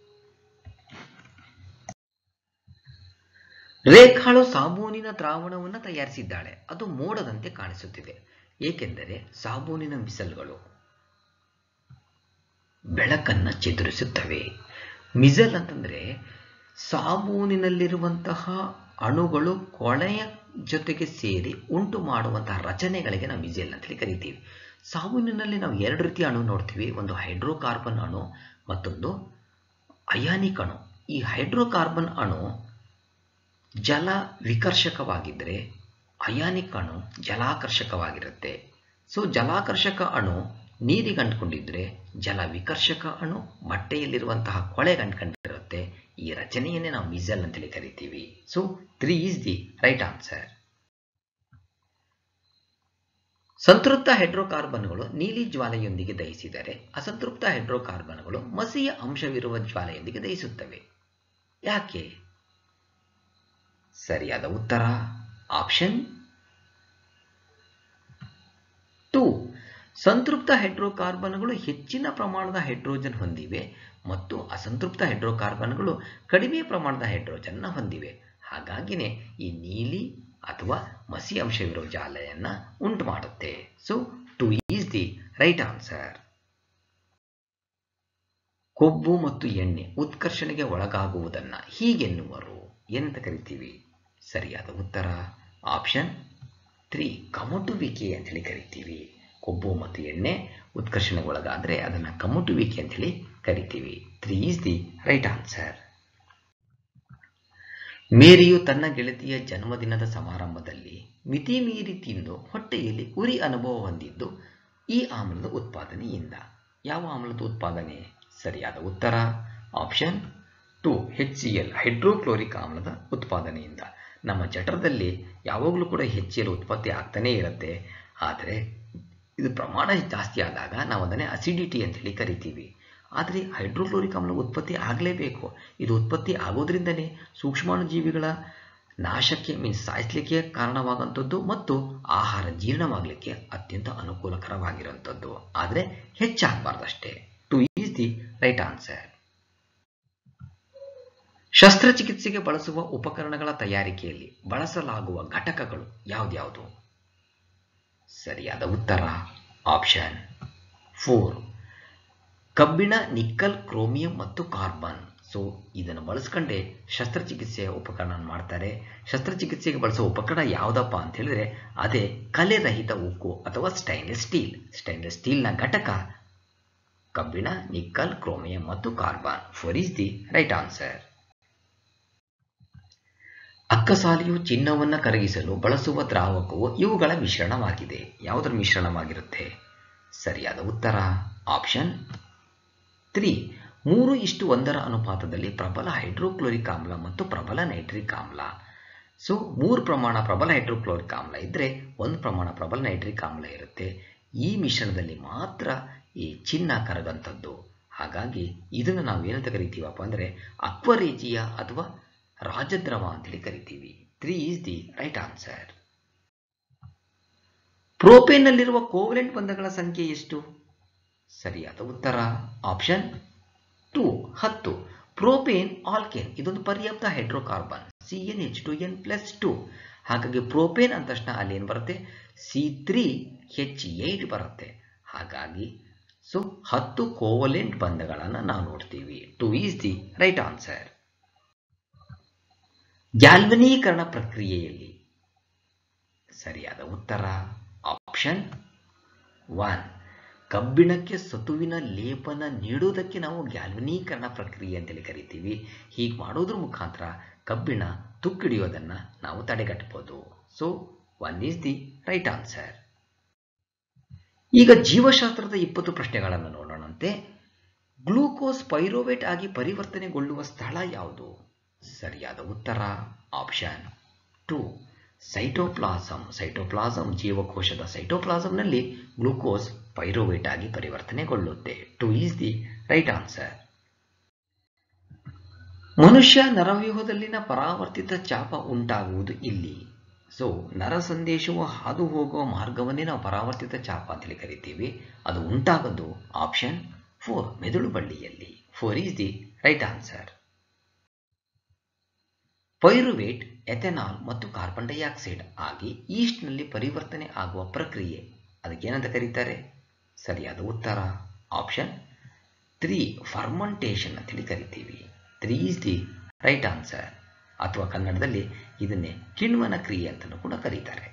ರೇಖಾಳು ಸಾಬೂನಿನ ದ್ರಾವಣವನ್ನು ತಯಾರಿಸಿದ್ದಾಳೆ ಅದು ಮೋಡದಂತೆ ಕಾಣಿಸುತ್ತಿದೆ ಏಕೆಂದರೆ ಸಾಬೂನಿನ ಮಿಸಲ್ಗಳು ಬೆಳಕನ್ನ ಚದುರಿಸುತ್ತವೆ ಮಿಸಲ್ ಅಂತಂದ್ರೆ ಸಾಬೂನಿನಲ್ಲಿರುವಂತಹ ಅಣುಗಳು ಕೊಳೆಯ ಜೊತೆಗೆ ಸೇರಿ ಉಂಟು ಮಾಡುವಂತಹ ರಚನೆಗಳಿಗೆ ನಾವು ಮಿಸೆಲ್ ಅಂತೇಳಿ ಕರಿತೀವಿ ಸಾಬೂನಿನಲ್ಲಿ ನಾವು ಎರಡು ರೀತಿಯ ಅಣು ನೋಡ್ತೀವಿ ಒಂದು ಹೈಡ್ರೋಕಾರ್ಬನ್ ಅಣು ಮತ್ತೊಂದು ಅಯಾನಿಕ್ ಅಣು ಈ ಹೈಡ್ರೋಕಾರ್ಬನ್ ಅಣು ಜಲ ವಿಕರ್ಷಕವಾಗಿದ್ದರೆ ಅಯಾನಿಕ್ ಅಣು ಜಲಾಕರ್ಷಕವಾಗಿರುತ್ತೆ ಸೊ ಜಲಾಕರ್ಷಕ ಅಣು ನೀರಿಗೆ ಅಂಟ್ಕೊಂಡಿದ್ರೆ ಜಲ ವಿಕರ್ಷಕ ಅಣು ಬಟ್ಟೆಯಲ್ಲಿರುವಂತಹ ಕೊಳೆ ಅಂಟ್ಕೊಂಡಿರುತ್ತೆ ಈ ರಚನೆಯನ್ನೇ ನಾವು ಮಿಸಲ್ ಅಂತೇಳಿ ಕರಿತೀವಿ so three is the right answer ಸಂತೃಪ್ತ ಹೈಡ್ರೋಕಾರ್ಬನ್ಗಳು ನೀಲಿ ಜ್ವಾಲೆಯೊಂದಿಗೆ ದಹಿಸಿದರೆ ಅಸಂತೃಪ್ತ ಹೈಡ್ರೋಕಾರ್ಬನ್ಗಳು ಮಸಿಯ ಅಂಶವಿರುವ ಜ್ವಾಲೆಯೊಂದಿಗೆ ದಹಿಸುತ್ತವೆ ಯಾಕೆ ಸರಿಯಾದ ಉತ್ತರ ಆಪ್ಷನ್ ಟು ಸಂತೃಪ್ತ ಹೈಡ್ರೋಕಾರ್ಬನ್ಗಳು ಹೆಚ್ಚಿನ ಪ್ರಮಾಣದ ಹೈಡ್ರೋಜನ್ ಹೊಂದಿವೆ ಮತ್ತು ಅಸಂತೃಪ್ತ ಹೈಡ್ರೋಕಾರ್ಬನ್ಗಳು ಕಡಿಮೆ ಪ್ರಮಾಣದ ಹೈಡ್ರೋಜನ್ನ ಹೊಂದಿವೆ ಹಾಗಾಗಿನೇ ಈ ನೀಲಿ ಅಥವಾ ಮಸಿ ಅಂಶವಿರೋ ಜಾಲೆಯನ್ನ ಉಂಟು ಮಾಡುತ್ತೆ so two is the right answer ಕೊಬ್ಬು ಮತ್ತು ಎಣ್ಣೆ ಉತ್ಕರ್ಷಣೆಗೆ ಒಳಗಾಗುವುದನ್ನ ಹೀಗೆನ್ನುವರು ಏನಂತ ಕರಿತೀವಿ ಸರಿಯಾದ ಉತ್ತರ ಆಪ್ಷನ್ ತ್ರೀ ಕಮಟುವಿಕೆ ಅಂತೇಳಿ ಕರಿತೀವಿ ಕೊಬ್ಬು ಮತ್ತು ಎಣ್ಣೆ ಉತ್ಕರ್ಷಣೆಗೆ ಒಳಗಾದ್ರೆ ಅದನ್ನ ಕಮಟುವಿಕೆ ಅಂತೇಳಿ ಕರಿತೀವಿ three is the right answer ಮೇರಿಯು ತನ್ನ ಗೆಳತಿಯ ಜನ್ಮದಿನದ ಸಮಾರಂಭದಲ್ಲಿ ಮಿತಿ ಮೀರಿ ತಿಂದು ಹೊಟ್ಟೆಯಲ್ಲಿ ಉರಿ ಅನುಭವ ಹೊಂದಿದ್ದು ಈ ಆಮ್ಲದ ಉತ್ಪಾದನೆಯಿಂದ ಯಾವ ಆಮ್ಲದ ಉತ್ಪಾದನೆ ಸರಿಯಾದ ಉತ್ತರ option two H C L hydrochloric ಆಮ್ಲದ ಉತ್ಪಾದನೆಯಿಂದ ನಮ್ಮ ಜಠರದಲ್ಲಿ ಯಾವಾಗಲೂ ಕೂಡ ಹೆಚ್ ಎಲ್ ಉತ್ಪತ್ತಿ ಆಗ್ತಾನೇ ಇರುತ್ತೆ ಆದರೆ ಇದು ಪ್ರಮಾಣ ಜಾಸ್ತಿ ಆದಾಗ ನಾವು ಅದನ್ನೇ ಅಸಿಡಿಟಿ ಅಂತೇಳಿ ಕರಿತೀವಿ ಆದರೆ ಹೈಡ್ರೋಕ್ಲೋರಿಕ್ ಆಮ್ಲ ಉತ್ಪತ್ತಿ ಆಗಲೇಬೇಕು ಇದು ಉತ್ಪತ್ತಿ ಆಗೋದ್ರಿಂದನೇ ಸೂಕ್ಷ್ಮಾಣುಜೀವಿಗಳ ನಾಶಕ್ಕೆ ಮೀನ್ಸ್ ಸಾಯಿಸಲಿಕ್ಕೆ ಕಾರಣವಾಗುವಂಥದ್ದು ಮತ್ತು ಆಹಾರ ಜೀರ್ಣವಾಗಲಿಕ್ಕೆ ಅತ್ಯಂತ ಅನುಕೂಲಕರವಾಗಿರುವಂಥದ್ದು ಆದರೆ ಹೆಚ್ಚಾಗಬಾರ್ದಷ್ಟೇ two is the right answer ಶಸ್ತ್ರಚಿಕಿತ್ಸೆಗೆ ಬಳಸುವ ಉಪಕರಣಗಳ ತಯಾರಿಕೆಯಲ್ಲಿ ಬಳಸಲಾಗುವ ಘಟಕಗಳು ಯಾವ್ದ್ಯಾವುದು ಸರಿಯಾದ ಉತ್ತರ ಆಪ್ಷನ್ ಫೋರ್ ಕಬ್ಬಿಣ ನಿಕ್ಕಲ್ ಕ್ರೋಮಿಯಂ ಮತ್ತು ಕಾರ್ಬನ್ ಸೊ ಇದನ್ನು ಬಳಸ್ಕೊಂಡೆ ಶಸ್ತ್ರಚಿಕಿತ್ಸೆಯ ಉಪಕರಣ ಮಾಡ್ತಾರೆ ಶಸ್ತ್ರಚಿಕಿತ್ಸೆಗೆ ಬಳಸೋ ಉಪಕರಣ ಯಾವುದಪ್ಪ ಅಂತ ಹೇಳಿದ್ರೆ ಅದೇ ಕಲೆರಹಿತ ಉಕ್ಕು ಅಥವಾ ಸ್ಟೈನ್ಲೆಸ್ ಸ್ಟೀಲ್ ಸ್ಟೈನ್ಲೆಸ್ ಸ್ಟೀಲ್ನ ಘಟಕ ಕಬ್ಬಿಣ ನಿಕ್ಕಲ್ ಕ್ರೋಮಿಯಂ ಮತ್ತು carbon four is the right answer ಅಕ್ಕಸಾಲಿಯು ಚಿನ್ನವನ್ನು ಕರಗಿಸಲು ಬಳಸುವ ದ್ರಾವಕವು ಇವುಗಳ ಮಿಶ್ರಣವಾಗಿದೆ ಯಾವುದರ ಮಿಶ್ರಣವಾಗಿರುತ್ತೆ ಸರಿಯಾದ ಉತ್ತರ ಆಪ್ಷನ್ ತ್ರೀ ಮೂರು ಇಷ್ಟು ಒಂದರ ಅನುಪಾತದಲ್ಲಿ ಪ್ರಬಲ ಹೈಡ್ರೋಕ್ಲೋರಿಕ್ ಆಮ್ಲ ಮತ್ತು ಪ್ರಬಲ ನೈಟ್ರಿಕ್ ಆಮ್ಲ ಸೊ ಮೂರು ಪ್ರಮಾಣ ಪ್ರಬಲ ಹೈಡ್ರೋಕ್ಲೋರಿಕ್ ಆಮ್ಲ ಇದ್ದರೆ ಒಂದು ಪ್ರಮಾಣ ಪ್ರಬಲ ನೈಟ್ರಿಕ್ ಆಮ್ಲ ಇರುತ್ತೆ ಈ ಮಿಶ್ರಣದಲ್ಲಿ ಮಾತ್ರ ಈ ಚಿನ್ನ ಕರಗಂಥದ್ದು ಹಾಗಾಗಿ ಇದನ್ನು ನಾವು ಏನಂತ ಕರಿತೀವಪ್ಪ ಅಂದರೆ ಅಕ್ವರೇಜಿಯ ಅಥವಾ ರಾಜದ್ರವ ಅಂತೇಳಿ ಕರಿತೀವಿ three is the right answer ಪ್ರೋಪೇನ್ನಲ್ಲಿರುವ ಕೋವಲೆಂಟ್ ಬಂಧಗಳ ಸಂಖ್ಯೆ ಎಷ್ಟು ಸರಿಯಾದ ಉತ್ತರ ಆಪ್ಷನ್ ಟು ಹತ್ತು ಪ್ರೋಪೇನ್ ಆಲ್ಕೇನ್ ಇದೊಂದು ಪರ್ಯಾಪ್ತ hydrocarbon C N H two N plus two ಹಾಗಾಗಿ ಪ್ರೋಪೇನ್ ಅಂದ ತಕ್ಷಣ ಅಲ್ಲಿ ಏನು ಬರುತ್ತೆ ಸಿ ತ್ರೀ ಹೆಚ್ ಏಟ್ ಬರುತ್ತೆ ಹಾಗಾಗಿ ಸೊ ಹತ್ತು ಕೋವಲೆಂಟ್ ಬಂಧಗಳನ್ನು ನಾವು ನೋಡ್ತೀವಿ two is the right answer ಗ್ಯಾಲ್ವನೀಕರಣ ಪ್ರಕ್ರಿಯೆಯಲ್ಲಿ ಸರಿಯಾದ ಉತ್ತರ ಆಪ್ಷನ್ ಒನ್ ಕಬ್ಬಿಣಕ್ಕೆ ಸತುವಿನ ಲೇಪನ ನೀಡುವುದಕ್ಕೆ ನಾವು ಗ್ಯಾಲ್ವನೀಕರಣ ಪ್ರಕ್ರಿಯೆ ಅಂತೇಳಿ ಕರಿತೀವಿ ಹೀಗೆ ಮಾಡೋದ್ರ ಮುಖಾಂತರ ಕಬ್ಬಿಣ ತುಕ್ಕಿಡಿಯೋದನ್ನು ನಾವು ತಡೆಗಟ್ಟಬಹುದು so one is the right answer ಈಗ ಜೀವಶಾಸ್ತ್ರದ ಇಪ್ಪತ್ತು ಪ್ರಶ್ನೆಗಳನ್ನು ನೋಡೋಣಂತೆ ಗ್ಲೂಕೋಸ್ ಪೈರೋವೇಟ್ ಆಗಿ ಪರಿವರ್ತನೆಗೊಳ್ಳುವ ಸ್ಥಳ ಯಾವುದು ಸರಿಯಾದ ಉತ್ತರ ಆಪ್ಷನ್ ಟು ಸೈಟೋಪ್ಲಾಸಮ್ ಸೈಟೋಪ್ಲಾಸಮ್ ಜೀವಕೋಶದ ಸೈಟೋಪ್ಲಾಸಮ್ನಲ್ಲಿ ಗ್ಲೂಕೋಸ್ ಪೈರೋವೇಟ್ ಆಗಿ ಪರಿವರ್ತನೆಗೊಳ್ಳುತ್ತೆ two is the right answer ಮನುಷ್ಯ ನರವ್ಯೂಹದಲ್ಲಿನ ಪರಾವರ್ತಿತ ಚಾಪ ಉಂಟಾಗುವುದು ಇಲ್ಲಿ ಸೊ ನರ ಸಂದೇಶವು ಹಾದು ಹೋಗುವ ಮಾರ್ಗವನ್ನೇ ನಾವು ಪರಾವರ್ತಿತ ಚಾಪ ಅಂತೇಳಿ ಕರಿತೀವಿ ಅದು ಉಂಟಾಗೋದು ಆಪ್ಷನ್ ಫೋರ್ ಮೆದುಳು ಬಳ್ಳಿಯಲ್ಲಿ four is the right answer pyruvate ethanol ಮತ್ತು ಕಾರ್ಬನ್ ಡೈಆಕ್ಸೈಡ್ ಆಗಿ ಈಸ್ಟ್ನಲ್ಲಿ ಪರಿವರ್ತನೆ ಆಗುವ ಪ್ರಕ್ರಿಯೆ ಅದಕ್ಕೇನಂತ ಕರೀತಾರೆ ಸರಿಯಾದ ಉತ್ತರ ಆಪ್ಷನ್ ತ್ರೀ ಫರ್ಮಂಟೇಷನ್ ಅಂತೇಳಿ ಕರಿತೀವಿ three is the right answer ಅಥವಾ ಕನ್ನಡದಲ್ಲಿ ಇದನ್ನೇ ಕಿಣ್ವನ ಕ್ರಿಯೆ ಅಂತಲೂ ಕೂಡ ಕರೀತಾರೆ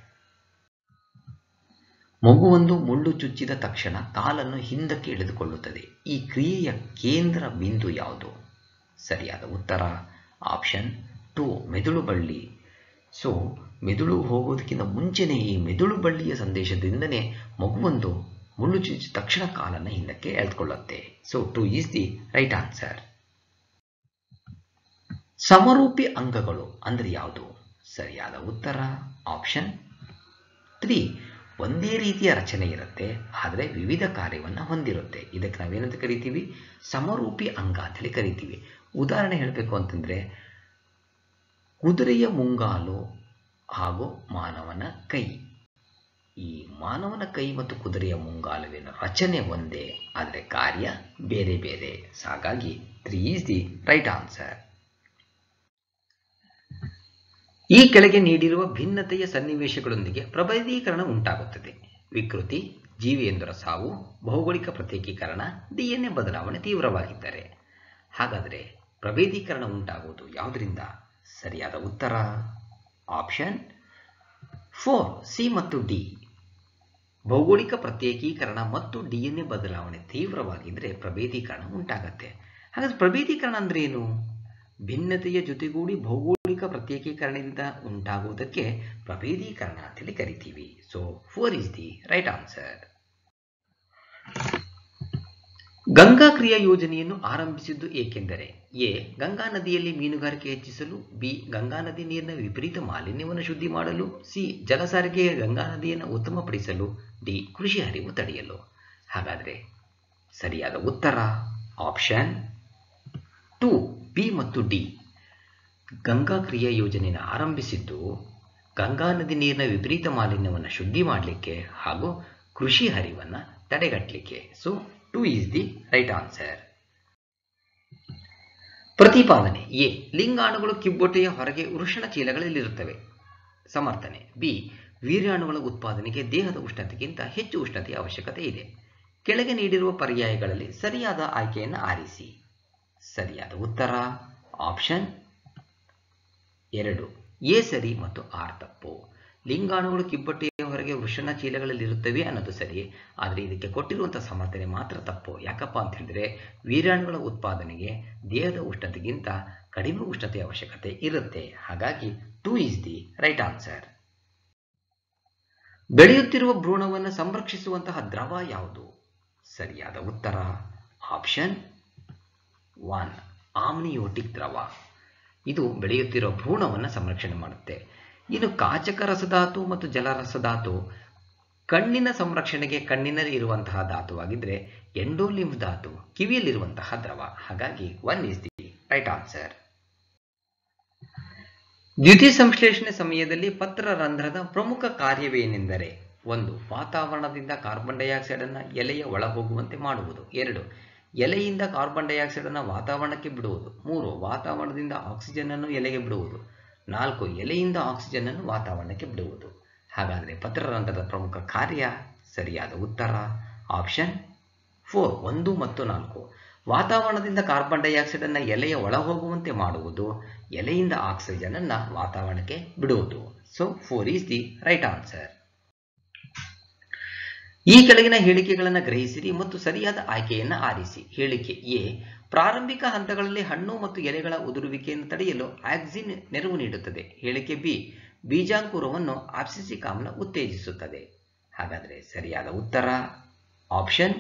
ಮಗುವೊಂದು ಮುಳ್ಳು ಚುಚ್ಚಿದ ತಕ್ಷಣ ಕಾಲನ್ನು ಹಿಂದಕ್ಕೆ ಎಳೆದುಕೊಳ್ಳುತ್ತದೆ ಈ ಕ್ರಿಯೆಯ ಕೇಂದ್ರ ಬಿಂದು ಯಾವುದು ಸರಿಯಾದ ಉತ್ತರ ಆಪ್ಷನ್ ಟು ಮೆದುಳು ಬಳ್ಳಿ ಸೊ ಮೆದುಳು ಹೋಗೋದಕ್ಕಿಂತ ಮುಂಚೆನೇ ಈ ಮೆದುಳು ಬಳ್ಳಿಯ ಸಂದೇಶದಿಂದನೇ ಮಗುವೊಂದು ಮುಳ್ಳು ಚುಚ್ಚಿದ ತಕ್ಷಣ ಕಾಲನ್ನು ಹಿಂದಕ್ಕೆ ಎಳೆದುಕೊಳ್ಳುತ್ತೆ so two is the right answer ಸಮರೂಪಿ ಅಂಗಗಳು ಅಂದ್ರೆ ಯಾವುದು ಸರಿಯಾದ ಉತ್ತರ ಆಪ್ಷನ್ ತ್ರೀ ಒಂದೇ ರೀತಿಯ ರಚನೆ ಇರುತ್ತೆ ಆದರೆ ವಿವಿಧ ಕಾರ್ಯವನ್ನು ಹೊಂದಿರುತ್ತೆ ಇದಕ್ಕೆ ನಾವೇನಂತ ಕರಿತೀವಿ ಸಮರೂಪಿ ಅಂಗ ಅಂತೇಳಿ ಕರಿತೀವಿ ಉದಾಹರಣೆ ಹೇಳಬೇಕು ಅಂತಂದ್ರೆ ಕುದುರೆಯ ಮುಂಗಾಲು ಹಾಗೂ ಮಾನವನ ಕೈ ಈ ಮಾನವನ ಕೈ ಮತ್ತು ಕುದುರೆಯ ಮುಂಗಾಲುವಿನ ರಚನೆ ಒಂದೇ ಆದರೆ ಕಾರ್ಯ ಬೇರೆ ಬೇರೆ ಹಾಗಾಗಿ three is the right answer ಈ ಕೆಳಗೆ ನೀಡಿರುವ ಭಿನ್ನತೆಯ ಸನ್ನಿವೇಶಗಳೊಂದಿಗೆ ಪ್ರಭೇದೀಕರಣ ಉಂಟಾಗುತ್ತದೆ ವಿಕೃತಿ ಜೀವಿಯೊಂದರ ಸಾವು ಭೌಗೋಳಿಕ ಪ್ರತ್ಯೇಕೀಕರಣ ಡಿಎನ್ಎ ಬದಲಾವಣೆ ತೀವ್ರವಾಗಿದ್ದರೆ ಹಾಗಾದರೆ ಪ್ರಭೇದೀಕರಣ ಉಂಟಾಗುವುದು ಯಾವುದರಿಂದ ಸರಿಯಾದ ಉತ್ತರ ಆಪ್ಷನ್ ಫೋರ್ ಸಿ ಮತ್ತು ಡಿ ಭೌಗೋಳಿಕ ಪ್ರತ್ಯೇಕೀಕರಣ ಮತ್ತು ಡಿಎನ್ಎ ಬದಲಾವಣೆ ತೀವ್ರವಾಗಿದ್ದರೆ ಪ್ರಭೇದೀಕರಣ ಉಂಟಾಗತ್ತೆ ಹಾಗಾದ್ರೆ ಪ್ರಭೇದೀಕರಣ ಅಂದ್ರೆ ಏನು ಭಿನ್ನತೆಯ ಜೊತೆಗೂಡಿ ಭೌಗೋಳಿಕ ಪ್ರತ್ಯೇಕೀಕರಣದಿಂದ ಉಂಟಾಗುವುದಕ್ಕೆ ಪ್ರಭೇದೀಕರಣ ಅಂತೇಳಿ ಕರಿತೀವಿ so four is the right answer Ganga ಕ್ರಿಯಾ ಯೋಜನೆಯನ್ನು ಆರಂಭಿಸಿದ್ದು ಏಕೆಂದರೆ ಎ ಗಂಗಾ ನದಿಯಲ್ಲಿ ಮೀನುಗಾರಿಕೆ ಹೆಚ್ಚಿಸಲು ಬಿ ಗಂಗಾ ನದಿ ನೀರಿನ ವಿಪರೀತ ಮಾಲಿನ್ಯವನ್ನು ಶುದ್ಧಿ ಮಾಡಲು ಸಿ ಜಲ ಸಾರಿಗೆಯ ಗಂಗಾ ನದಿಯನ್ನು ಉತ್ತಮಪಡಿಸಲು ಡಿ ಕೃಷಿ ಹರಿವು ತಡೆಯಲು ಹಾಗಾದರೆ ಸರಿಯಾದ ಉತ್ತರ ಆಪ್ಷನ್ ಟು ಬಿ ಮತ್ತು ಡಿ ಗಂಗಾ ಕ್ರಿಯಾ ಯೋಜನೆಯನ್ನು ಆರಂಭಿಸಿದ್ದು ಗಂಗಾ ನದಿ ನೀರಿನ ವಿಪರೀತ ಮಾಲಿನ್ಯವನ್ನು ಶುದ್ಧಿ ಮಾಡಲಿಕ್ಕೆ ಹಾಗೂ ಕೃಷಿ ಹರಿವನ್ನು ತಡೆಗಟ್ಟಲಿಕ್ಕೆ so two is the right answer ಪ್ರತಿಪಾದನೆ ಎ ಲಿಂಗಾಣುಗಳು ಕಿಬ್ಬೊಟ್ಟೆಯ ಹೊರಗೆ ವೃಷಣ ಚೀಲಗಳಲ್ಲಿರುತ್ತವೆ ಸಮರ್ಥನೆ ಬಿ ವೀರ್ಯಾಣುಗಳ ಉತ್ಪಾದನೆಗೆ ದೇಹದ ಉಷ್ಣತೆಗಿಂತ ಹೆಚ್ಚು ಉಷ್ಣತೆಯ ಅವಶ್ಯಕತೆ ಇದೆ ಕೆಳಗೆ ನೀಡಿರುವ ಪರ್ಯಾಯಗಳಲ್ಲಿ ಸರಿಯಾದ ಆಯ್ಕೆಯನ್ನು ಆರಿಸಿ ಸರಿಯಾದ ಉತ್ತರ ಆಪ್ಷನ್ ಎರಡು ಎ ಸರಿ ಮತ್ತು ಆರ್ ತಪ್ಪು ಲಿಂಗಾಣುಗಳು ಕಿಬ್ಬಟ್ಟೆಯ ಹೊರಗೆ ವೃಷಣ ಚೀಲಗಳಲ್ಲಿ ಇರುತ್ತವೆ ಅನ್ನೋದು ಸರಿ ಆದರೆ ಇದಕ್ಕೆ ಕೊಟ್ಟಿರುವಂತಹ ಸಮರ್ಥನೆ ಮಾತ್ರ ತಪ್ಪು ಯಾಕಪ್ಪ ಅಂತ ಹೇಳಿದ್ರೆ ವೀರ್ಯಾಣುಗಳ ಉತ್ಪಾದನೆಗೆ ದೇಹದ ಉಷ್ಣತೆಗಿಂತ ಕಡಿಮೆ ಉಷ್ಣತೆಯ ಅವಶ್ಯಕತೆ ಇರುತ್ತೆ ಹಾಗಾಗಿ two is the right answer ಬೆಳೆಯುತ್ತಿರುವ ಭ್ರೂಣವನ್ನು ಸಂರಕ್ಷಿಸುವಂತಹ ದ್ರವ ಯಾವುದು ಸರಿಯಾದ ಉತ್ತರ ಆಪ್ಷನ್ ಒನ್ ಆಮ್ನಿಯೋಟಿಕ್ ದ್ರವ ಇದು ಬೆಳೆಯುತ್ತಿರುವ ಭ್ರೂಣವನ್ನು ಸಂರಕ್ಷಣೆ ಮಾಡುತ್ತೆ ಇನ್ನು ಕಾಚಕ ರಸಧಾತು ಮತ್ತು ಜಲರಸಧಾತು ಕಣ್ಣಿನ ಸಂರಕ್ಷಣೆಗೆ ಕಣ್ಣಿನಲ್ಲಿ ಇರುವಂತಹ ಧಾತುವಾಗಿದ್ರೆ ಎಂಡೋಲಿಂಫ್ ಧಾತು ಕಿವಿಯಲ್ಲಿರುವಂತಹ ದ್ರವ ಹಾಗಾಗಿ one is the right answer ದ್ಯುತಿ ಸಂಶ್ಲೇಷಣೆ ಸಮಯದಲ್ಲಿ ಪತ್ರರಂಧ್ರದ ಪ್ರಮುಖ ಕಾರ್ಯವೇನೆಂದರೆ ಒಂದು ವಾತಾವರಣದಿಂದ ಕಾರ್ಬನ್ ಡೈಆಕ್ಸೈಡ್ ಅನ್ನು ಎಲೆಯ ಒಳಹೋಗುವಂತೆ ಮಾಡುವುದು ಎರಡು ಎಲೆಯಿಂದ ಕಾರ್ಬನ್ ಡೈಆಕ್ಸೈಡ್ ಅನ್ನು ವಾತಾವರಣಕ್ಕೆ ಬಿಡುವುದು ಮೂರು ವಾತಾವರಣದಿಂದ ಆಕ್ಸಿಜನ್ ಅನ್ನು ಎಲೆಗೆ ಬಿಡುವುದು ನಾಲ್ಕು ಎಲೆಯಿಂದ ಆಕ್ಸಿಜನ್ ಅನ್ನು ವಾತಾವರಣಕ್ಕೆ ಬಿಡುವುದು ಹಾಗಾದರೆ ಪತ್ರರಂಧ್ರದ ಪ್ರಮುಖ ಕಾರ್ಯ ಸರಿಯಾದ ಉತ್ತರ ಆಪ್ಷನ್ ಫೋರ್ ಒಂದು ಮತ್ತು ನಾಲ್ಕು ವಾತಾವರಣದಿಂದ ಕಾರ್ಬನ್ ಡೈಆಕ್ಸೈಡ್ ಅನ್ನು ಎಲೆಯ ಒಳಹೋಗುವಂತೆ ಮಾಡುವುದು ಎಲೆಯಿಂದ ಆಕ್ಸಿಜನ್ ಅನ್ನು ವಾತಾವರಣಕ್ಕೆ ಬಿಡುವುದು so four is the right answer ಈ ಕೆಳಗಿನ ಹೇಳಿಕೆಗಳನ್ನು ಗ್ರಹಿಸಿರಿ ಮತ್ತು ಸರಿಯಾದ ಆಯ್ಕೆಯನ್ನು ಆರಿಸಿ ಹೇಳಿಕೆ ಎ ಪ್ರಾರಂಭಿಕ ಹಂತಗಳಲ್ಲಿ ಹಣ್ಣು ಮತ್ತು ಎಲೆಗಳ ಉದುರುವಿಕೆಯನ್ನು ತಡೆಯಲು ಆಕ್ಸಿನ್ ನೆರವು ನೀಡುತ್ತದೆ ಹೇಳಿಕೆ ಬಿ ಬೀಜಾಂಕುರವನ್ನು ಆಪ್ಸಿಸಿಕ್ ಆಮ್ಲ ಉತ್ತೇಜಿಸುತ್ತದೆ ಹಾಗಾದರೆ ಸರಿಯಾದ ಉತ್ತರ ಆಪ್ಷನ್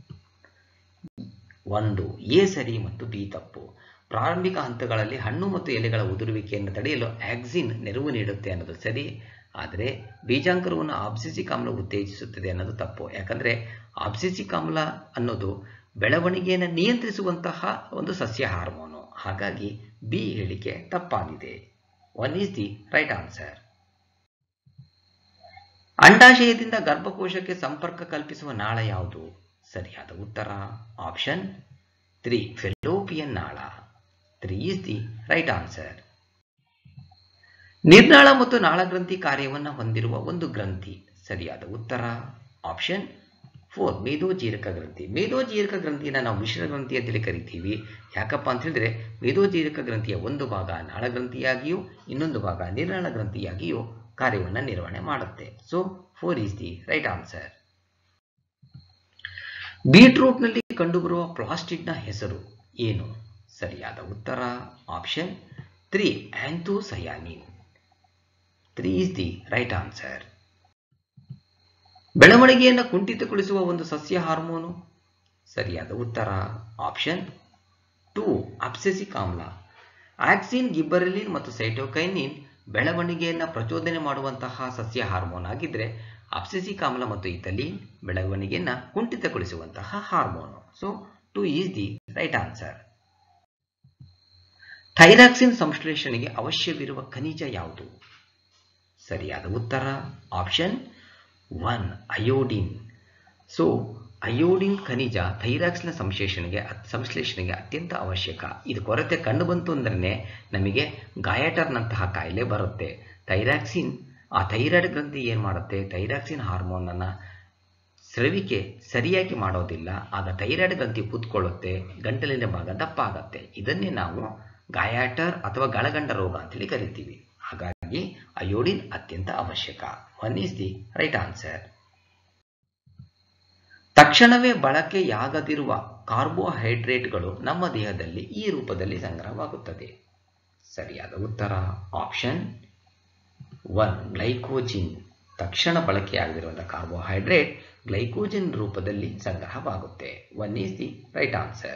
ಒಂದು ಎ ಸರಿ ಮತ್ತು ಬಿ ತಪ್ಪು ಪ್ರಾರಂಭಿಕ ಹಂತಗಳಲ್ಲಿ ಹಣ್ಣು ಮತ್ತು ಎಲೆಗಳ ಉದುರುವಿಕೆಯನ್ನು ತಡೆಯಲು ಆಕ್ಸಿನ್ ನೆರವು ನೀಡುತ್ತೆ ಅನ್ನೋದು ಸರಿ ಆದರೆ ಬೀಜಾಂಕರವನ್ನು ಆಬ್ಸಿಸಿಕ್ ಆಮ್ಲ ಉತ್ತೇಜಿಸುತ್ತದೆ ಅನ್ನೋದು ತಪ್ಪು ಯಾಕಂದರೆ ಆಬ್ಸಿಸಿಕ್ ಆಮ್ಲ ಅನ್ನೋದು ಬೆಳವಣಿಗೆಯನ್ನು ನಿಯಂತ್ರಿಸುವಂತಹ ಒಂದು ಸಸ್ಯ ಹಾರ್ಮೋನು ಹಾಗಾಗಿ ಬಿ ಹೇಳಿಕೆ ತಪ್ಪಾಗಿದೆ one is the right answer ಅಂಡಾಶಯದಿಂದ ಗರ್ಭಕೋಶಕ್ಕೆ ಸಂಪರ್ಕ ಕಲ್ಪಿಸುವ ನಾಳ ಯಾವುದು ಸರಿಯಾದ ಉತ್ತರ ಆಪ್ಷನ್ ತ್ರೀ ಫೆಲೋಪಿಯನ್ ನಾಳ three is the right answer ನಿರ್ನಾಳ ಮತ್ತು ನಾಳಗ್ರಂಥಿ ಕಾರ್ಯವನ್ನು ಹೊಂದಿರುವ ಒಂದು ಗ್ರಂಥಿ ಸರಿಯಾದ ಉತ್ತರ ಆಪ್ಷನ್ ಫೋರ್ ಮೇಧೋಜೀರಕ ಗ್ರಂಥಿ ಮೇಧೋಜೀರಕ ಗ್ರಂಥಿಯನ್ನು ನಾವು ಮಿಶ್ರ ಗ್ರಂಥಿ ಅಂತೇಳಿ ಕರಿತೀವಿ ಯಾಕಪ್ಪ ಅಂತ ಹೇಳಿದ್ರೆ ಮೇಧೋಜೀರಕ ಗ್ರಂಥಿಯ ಒಂದು ಭಾಗ ನಾಳಗ್ರಂಥಿಯಾಗಿಯೂ ಇನ್ನೊಂದು ಭಾಗ ನಿರ್ನಾಳ ಗ್ರಂಥಿಯಾಗಿಯೂ ಕಾರ್ಯವನ್ನು ನಿರ್ವಹಣೆ ಮಾಡುತ್ತೆ so four is the right answer ಬೀಟ್ರೂಟ್ನಲ್ಲಿ ಕಂಡುಬರುವ ಪ್ಲಾಸ್ಟಿಡ್ನ ಹೆಸರು ಏನು ಸರಿಯಾದ ಉತ್ತರ option three anthocyanin three is the right answer ಬೆಳವಣಿಗೆಯನ್ನು ಕುಂಠಿತಗೊಳಿಸುವ ಒಂದು ಸಸ್ಯ ಹಾರ್ಮೋನು ಸರಿಯಾದ ಉತ್ತರ ಆಪ್ಷನ್ ಟೂ ಅಬ್ಸೆಸಿಕ್ ಆಮ್ಲ ಆಕ್ಸಿನ್ ಗಿಬ್ಬರಲಿನ್ ಮತ್ತು ಸೈಟೋಕೈನಿನ್ ಬೆಳವಣಿಗೆಯನ್ನು ಪ್ರಚೋದನೆ ಮಾಡುವಂತಹ ಸಸ್ಯ ಹಾರ್ಮೋನ್ ಆಗಿದ್ರೆ ಅಬ್ಸೆಸಿಕ್ ಆಮ್ಲ ಮತ್ತು ಇಥಲಿನ್ ಬೆಳವಣಿಗೆಯನ್ನು ಕುಂಠಿತಗೊಳಿಸುವಂತಹ hormone so two is the right answer thyroxine ಸಂಶ್ಲೇಷಣೆಗೆ ಅವಶ್ಯವಿರುವ ಖನಿಜ ಯಾವುದು ಸರಿಯಾದ ಉತ್ತರ option one iodine so iodine ಖನಿಜ ಥೈರಾಕ್ಸ್ನ ಸಂಶ್ಲೇಷಣೆಗೆ ಸಂಶ್ಲೇಷಣೆಗೆ ಅತ್ಯಂತ ಅವಶ್ಯಕ ಇದು ಕೊರತೆ ಕಂಡು ಬಂತು ಅಂದ್ರೆ ನಮಗೆ ಗಾಯಟರ್ನಂತಹ ಕಾಯಿಲೆ ಬರುತ್ತೆ ಥೈರಾಕ್ಸಿನ್ ಆ ಥೈರಾಯ್ಡ್ ಗ್ರಂಥಿ ಏನು ಮಾಡುತ್ತೆ ಥೈರಾಕ್ಸಿನ್ ಹಾರ್ಮೋನನ್ನು ಸ್ರವಿಕೆ ಸರಿಯಾಗಿ ಮಾಡೋದಿಲ್ಲ ಆಗ ಥೈರಾಯ್ಡ್ ಗ್ರಂಥಿ ಕೂತ್ಕೊಳ್ಳುತ್ತೆ ಗಂಟಲಿನ ಭಾಗ ದಪ್ಪ ಆಗತ್ತೆ ಇದನ್ನೇ ನಾವು ಗಾಯಾಟರ್ ಅಥವಾ ಗಳಗಂಡ ರೋಗ ಅಂತೇಳಿ ಕರಿತೀವಿ ಹಾಗಾಗಿ ಅಯೋಡಿನ್ ಅತ್ಯಂತ ಅವಶ್ಯಕ one is the right answer ತಕ್ಷಣವೇ ಬಳಕೆಯಾಗದಿರುವ ಕಾರ್ಬೋಹೈಡ್ರೇಟ್ಗಳು ನಮ್ಮ ದೇಹದಲ್ಲಿ ಈ ರೂಪದಲ್ಲಿ ಸಂಗ್ರಹವಾಗುತ್ತದೆ ಸರಿಯಾದ ಉತ್ತರ ಆಪ್ಷನ್ ಒನ್ ಗ್ಲೈಕೋಜಿನ್ ತಕ್ಷಣ ಬಳಕೆಯಾಗದಿರುವಂತಹ ಕಾರ್ಬೋಹೈಡ್ರೇಟ್ ಗ್ಲೈಕೋಜಿನ್ ರೂಪದಲ್ಲಿ ಸಂಗ್ರಹವಾಗುತ್ತೆ one is the right answer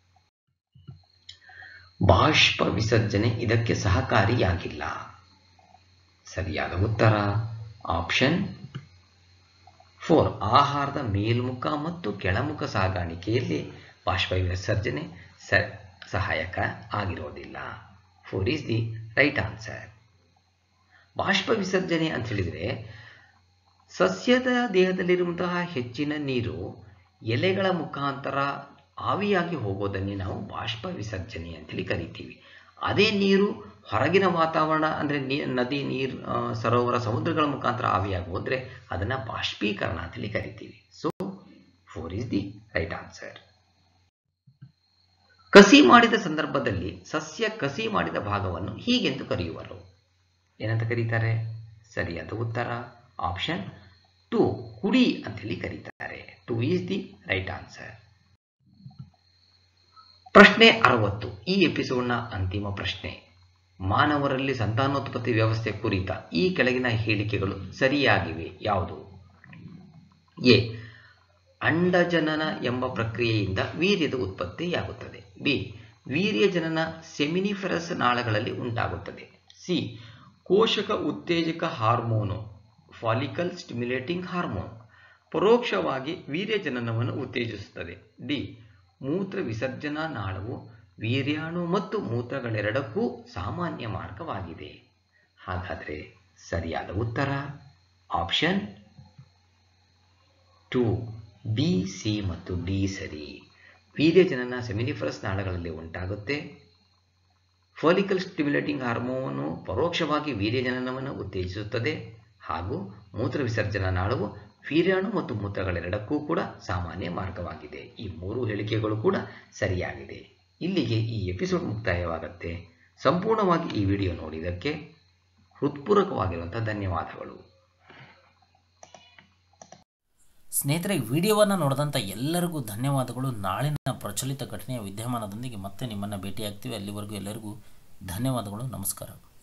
ಬಾಷ್ಪ ವಿಸರ್ಜನೆ ಇದಕ್ಕೆ ಸಹಕಾರಿಯಾಗಿಲ್ಲ ಸರಿಯಾದ ಉತ್ತರ ಆಪ್ಷನ್ ಫೋರ್ ಆಹಾರದ ಮೇಲ್ಮುಖ ಮತ್ತು ಕೆಳಮುಖ ಸಾಗಾಣಿಕೆಯಲ್ಲಿ ಬಾಷ್ಪ ವಿಸರ್ಜನೆ ಸ ಸಹಾಯಕ ಆಗಿರೋದಿಲ್ಲ four is the right answer ಬಾಷ್ಪ ವಿಸರ್ಜನೆ ಅಂತ ಹೇಳಿದರೆ ಸಸ್ಯದ ದೇಹದಲ್ಲಿರುವಂತಹ ಹೆಚ್ಚಿನ ನೀರು ಎಲೆಗಳ ಮುಖಾಂತರ ಆವಿಯಾಗಿ ಹೋಗೋದನ್ನೇ ನಾವು ಬಾಷ್ಪ ವಿಸರ್ಜನೆ ಅಂತೇಳಿ ಕರಿತೀವಿ ಅದೇ ನೀರು ಹೊರಗಿನ ವಾತಾವರಣ ಅಂದರೆ ನೀ ನದಿ ನೀರು ಸರೋವರ ಸಮುದ್ರಗಳ ಮುಖಾಂತರ ಆವಿಯಾಗಿ ಹೋದರೆ ಅದನ್ನು ಬಾಷ್ಪೀಕರಣ ಅಂತೇಳಿ ಕರಿತೀವಿ so four is the right answer ಕಸಿ ಮಾಡಿದ ಸಂದರ್ಭದಲ್ಲಿ ಸಸ್ಯ ಕಸಿ ಮಾಡಿದ ಭಾಗವನ್ನು ಹೀಗೆಂದು ಕರೆಯುವರು ಏನಂತ ಕರೀತಾರೆ ಸರಿಯಾದ ಉತ್ತರ ಆಪ್ಷನ್ ಟು ಕುಡಿ ಅಂತೇಳಿ ಕರೀತಾರೆ two is the right answer ಪ್ರಶ್ನೆ ಅರವತ್ತು ಈ ಎಪಿಸೋಡ್ನ ಅಂತಿಮ ಪ್ರಶ್ನೆ ಮಾನವರಲ್ಲಿ ಸಂತಾನೋತ್ಪತ್ತಿ ವ್ಯವಸ್ಥೆ ಕುರಿತ ಈ ಕೆಳಗಿನ ಹೇಳಿಕೆಗಳು ಸರಿಯಾಗಿವೆ ಯಾವುದು ಎ ಅಂಡಜನನ ಎಂಬ ಪ್ರಕ್ರಿಯೆಯಿಂದ ವೀರ್ಯದ ಉತ್ಪತ್ತಿಯಾಗುತ್ತದೆ ಬಿ ವೀರ್ಯ ಜನನ ಸೆಮಿನಿಫೆರಸ್ ನಾಳಗಳಲ್ಲಿ ಉಂಟಾಗುತ್ತದೆ ಸಿ ಕೋಶಕ ಉತ್ತೇಜಕ ಹಾರ್ಮೋನು ಫಾಲಿಕಲ್ ಸ್ಟಿಮ್ಯುಲೇಟಿಂಗ್ ಹಾರ್ಮೋನ್ ಪರೋಕ್ಷವಾಗಿ ವೀರ್ಯ ಜನನವನ್ನು ಉತ್ತೇಜಿಸುತ್ತದೆ ಡಿ ಮೂತ್ರ ವಿಸರ್ಜನಾ ನಾಳವು ವೀರ್ಯಾಣು ಮತ್ತು ಮೂತ್ರಗಳೆರಡಕ್ಕೂ ಸಾಮಾನ್ಯ ಮಾರ್ಗವಾಗಿದೆ ಹಾಗಾದರೆ ಸರಿಯಾದ ಉತ್ತರ ಆಪ್ಷನ್ ಟು ಬಿ ಸಿ ಮತ್ತು ಡಿ ಸರಿ ವೀರ್ಯಜನನ ಸೆಮಿನಿಫರಸ್ ನಾಳಗಳಲ್ಲಿ ಉಂಟಾಗುತ್ತೆ ಫಾಲಿಕಲ್ ಸ್ಟಿಮ್ಯುಲೇಟಿಂಗ್ ಹಾರ್ಮೋನು ಪರೋಕ್ಷವಾಗಿ ವೀರ್ಯಜನನವನ್ನು ಉತ್ತೇಜಿಸುತ್ತದೆ ಹಾಗೂ ಮೂತ್ರ ವಿಸರ್ಜನಾ ನಾಳವು ವೀರ್ಯಾಣು ಮತ್ತು ಮೂತ್ರಗಳೆರಡಕ್ಕೂ ಕೂಡ ಸಾಮಾನ್ಯ ಮಾರ್ಗವಾಗಿದೆ ಈ ಮೂರು ಹೇಳಿಕೆಗಳು ಕೂಡ ಸರಿಯಾಗಿದೆ ಇಲ್ಲಿಗೆ ಈ ಎಪಿಸೋಡ್ ಮುಕ್ತಾಯವಾಗುತ್ತೆ ಸಂಪೂರ್ಣವಾಗಿ ಈ ವಿಡಿಯೋ ನೋಡಿದ್ದಕ್ಕೆ ಹೃತ್ಪೂರ್ವಕವಾಗಿರುವಂಥ ಧನ್ಯವಾದಗಳು ಸ್ನೇಹಿತರೆ ವಿಡಿಯೋವನ್ನು ನೋಡಿದಂಥ ಎಲ್ಲರಿಗೂ ಧನ್ಯವಾದಗಳು ನಾಳಿನ ಪ್ರಚಲಿತ ಘಟನೆಯ ವಿದ್ಯಮಾನದೊಂದಿಗೆ ಮತ್ತೆ ನಿಮ್ಮನ್ನು ಭೇಟಿಯಾಗ್ತೀವಿ ಅಲ್ಲಿವರೆಗೂ ಎಲ್ಲರಿಗೂ ಧನ್ಯವಾದಗಳು ನಮಸ್ಕಾರ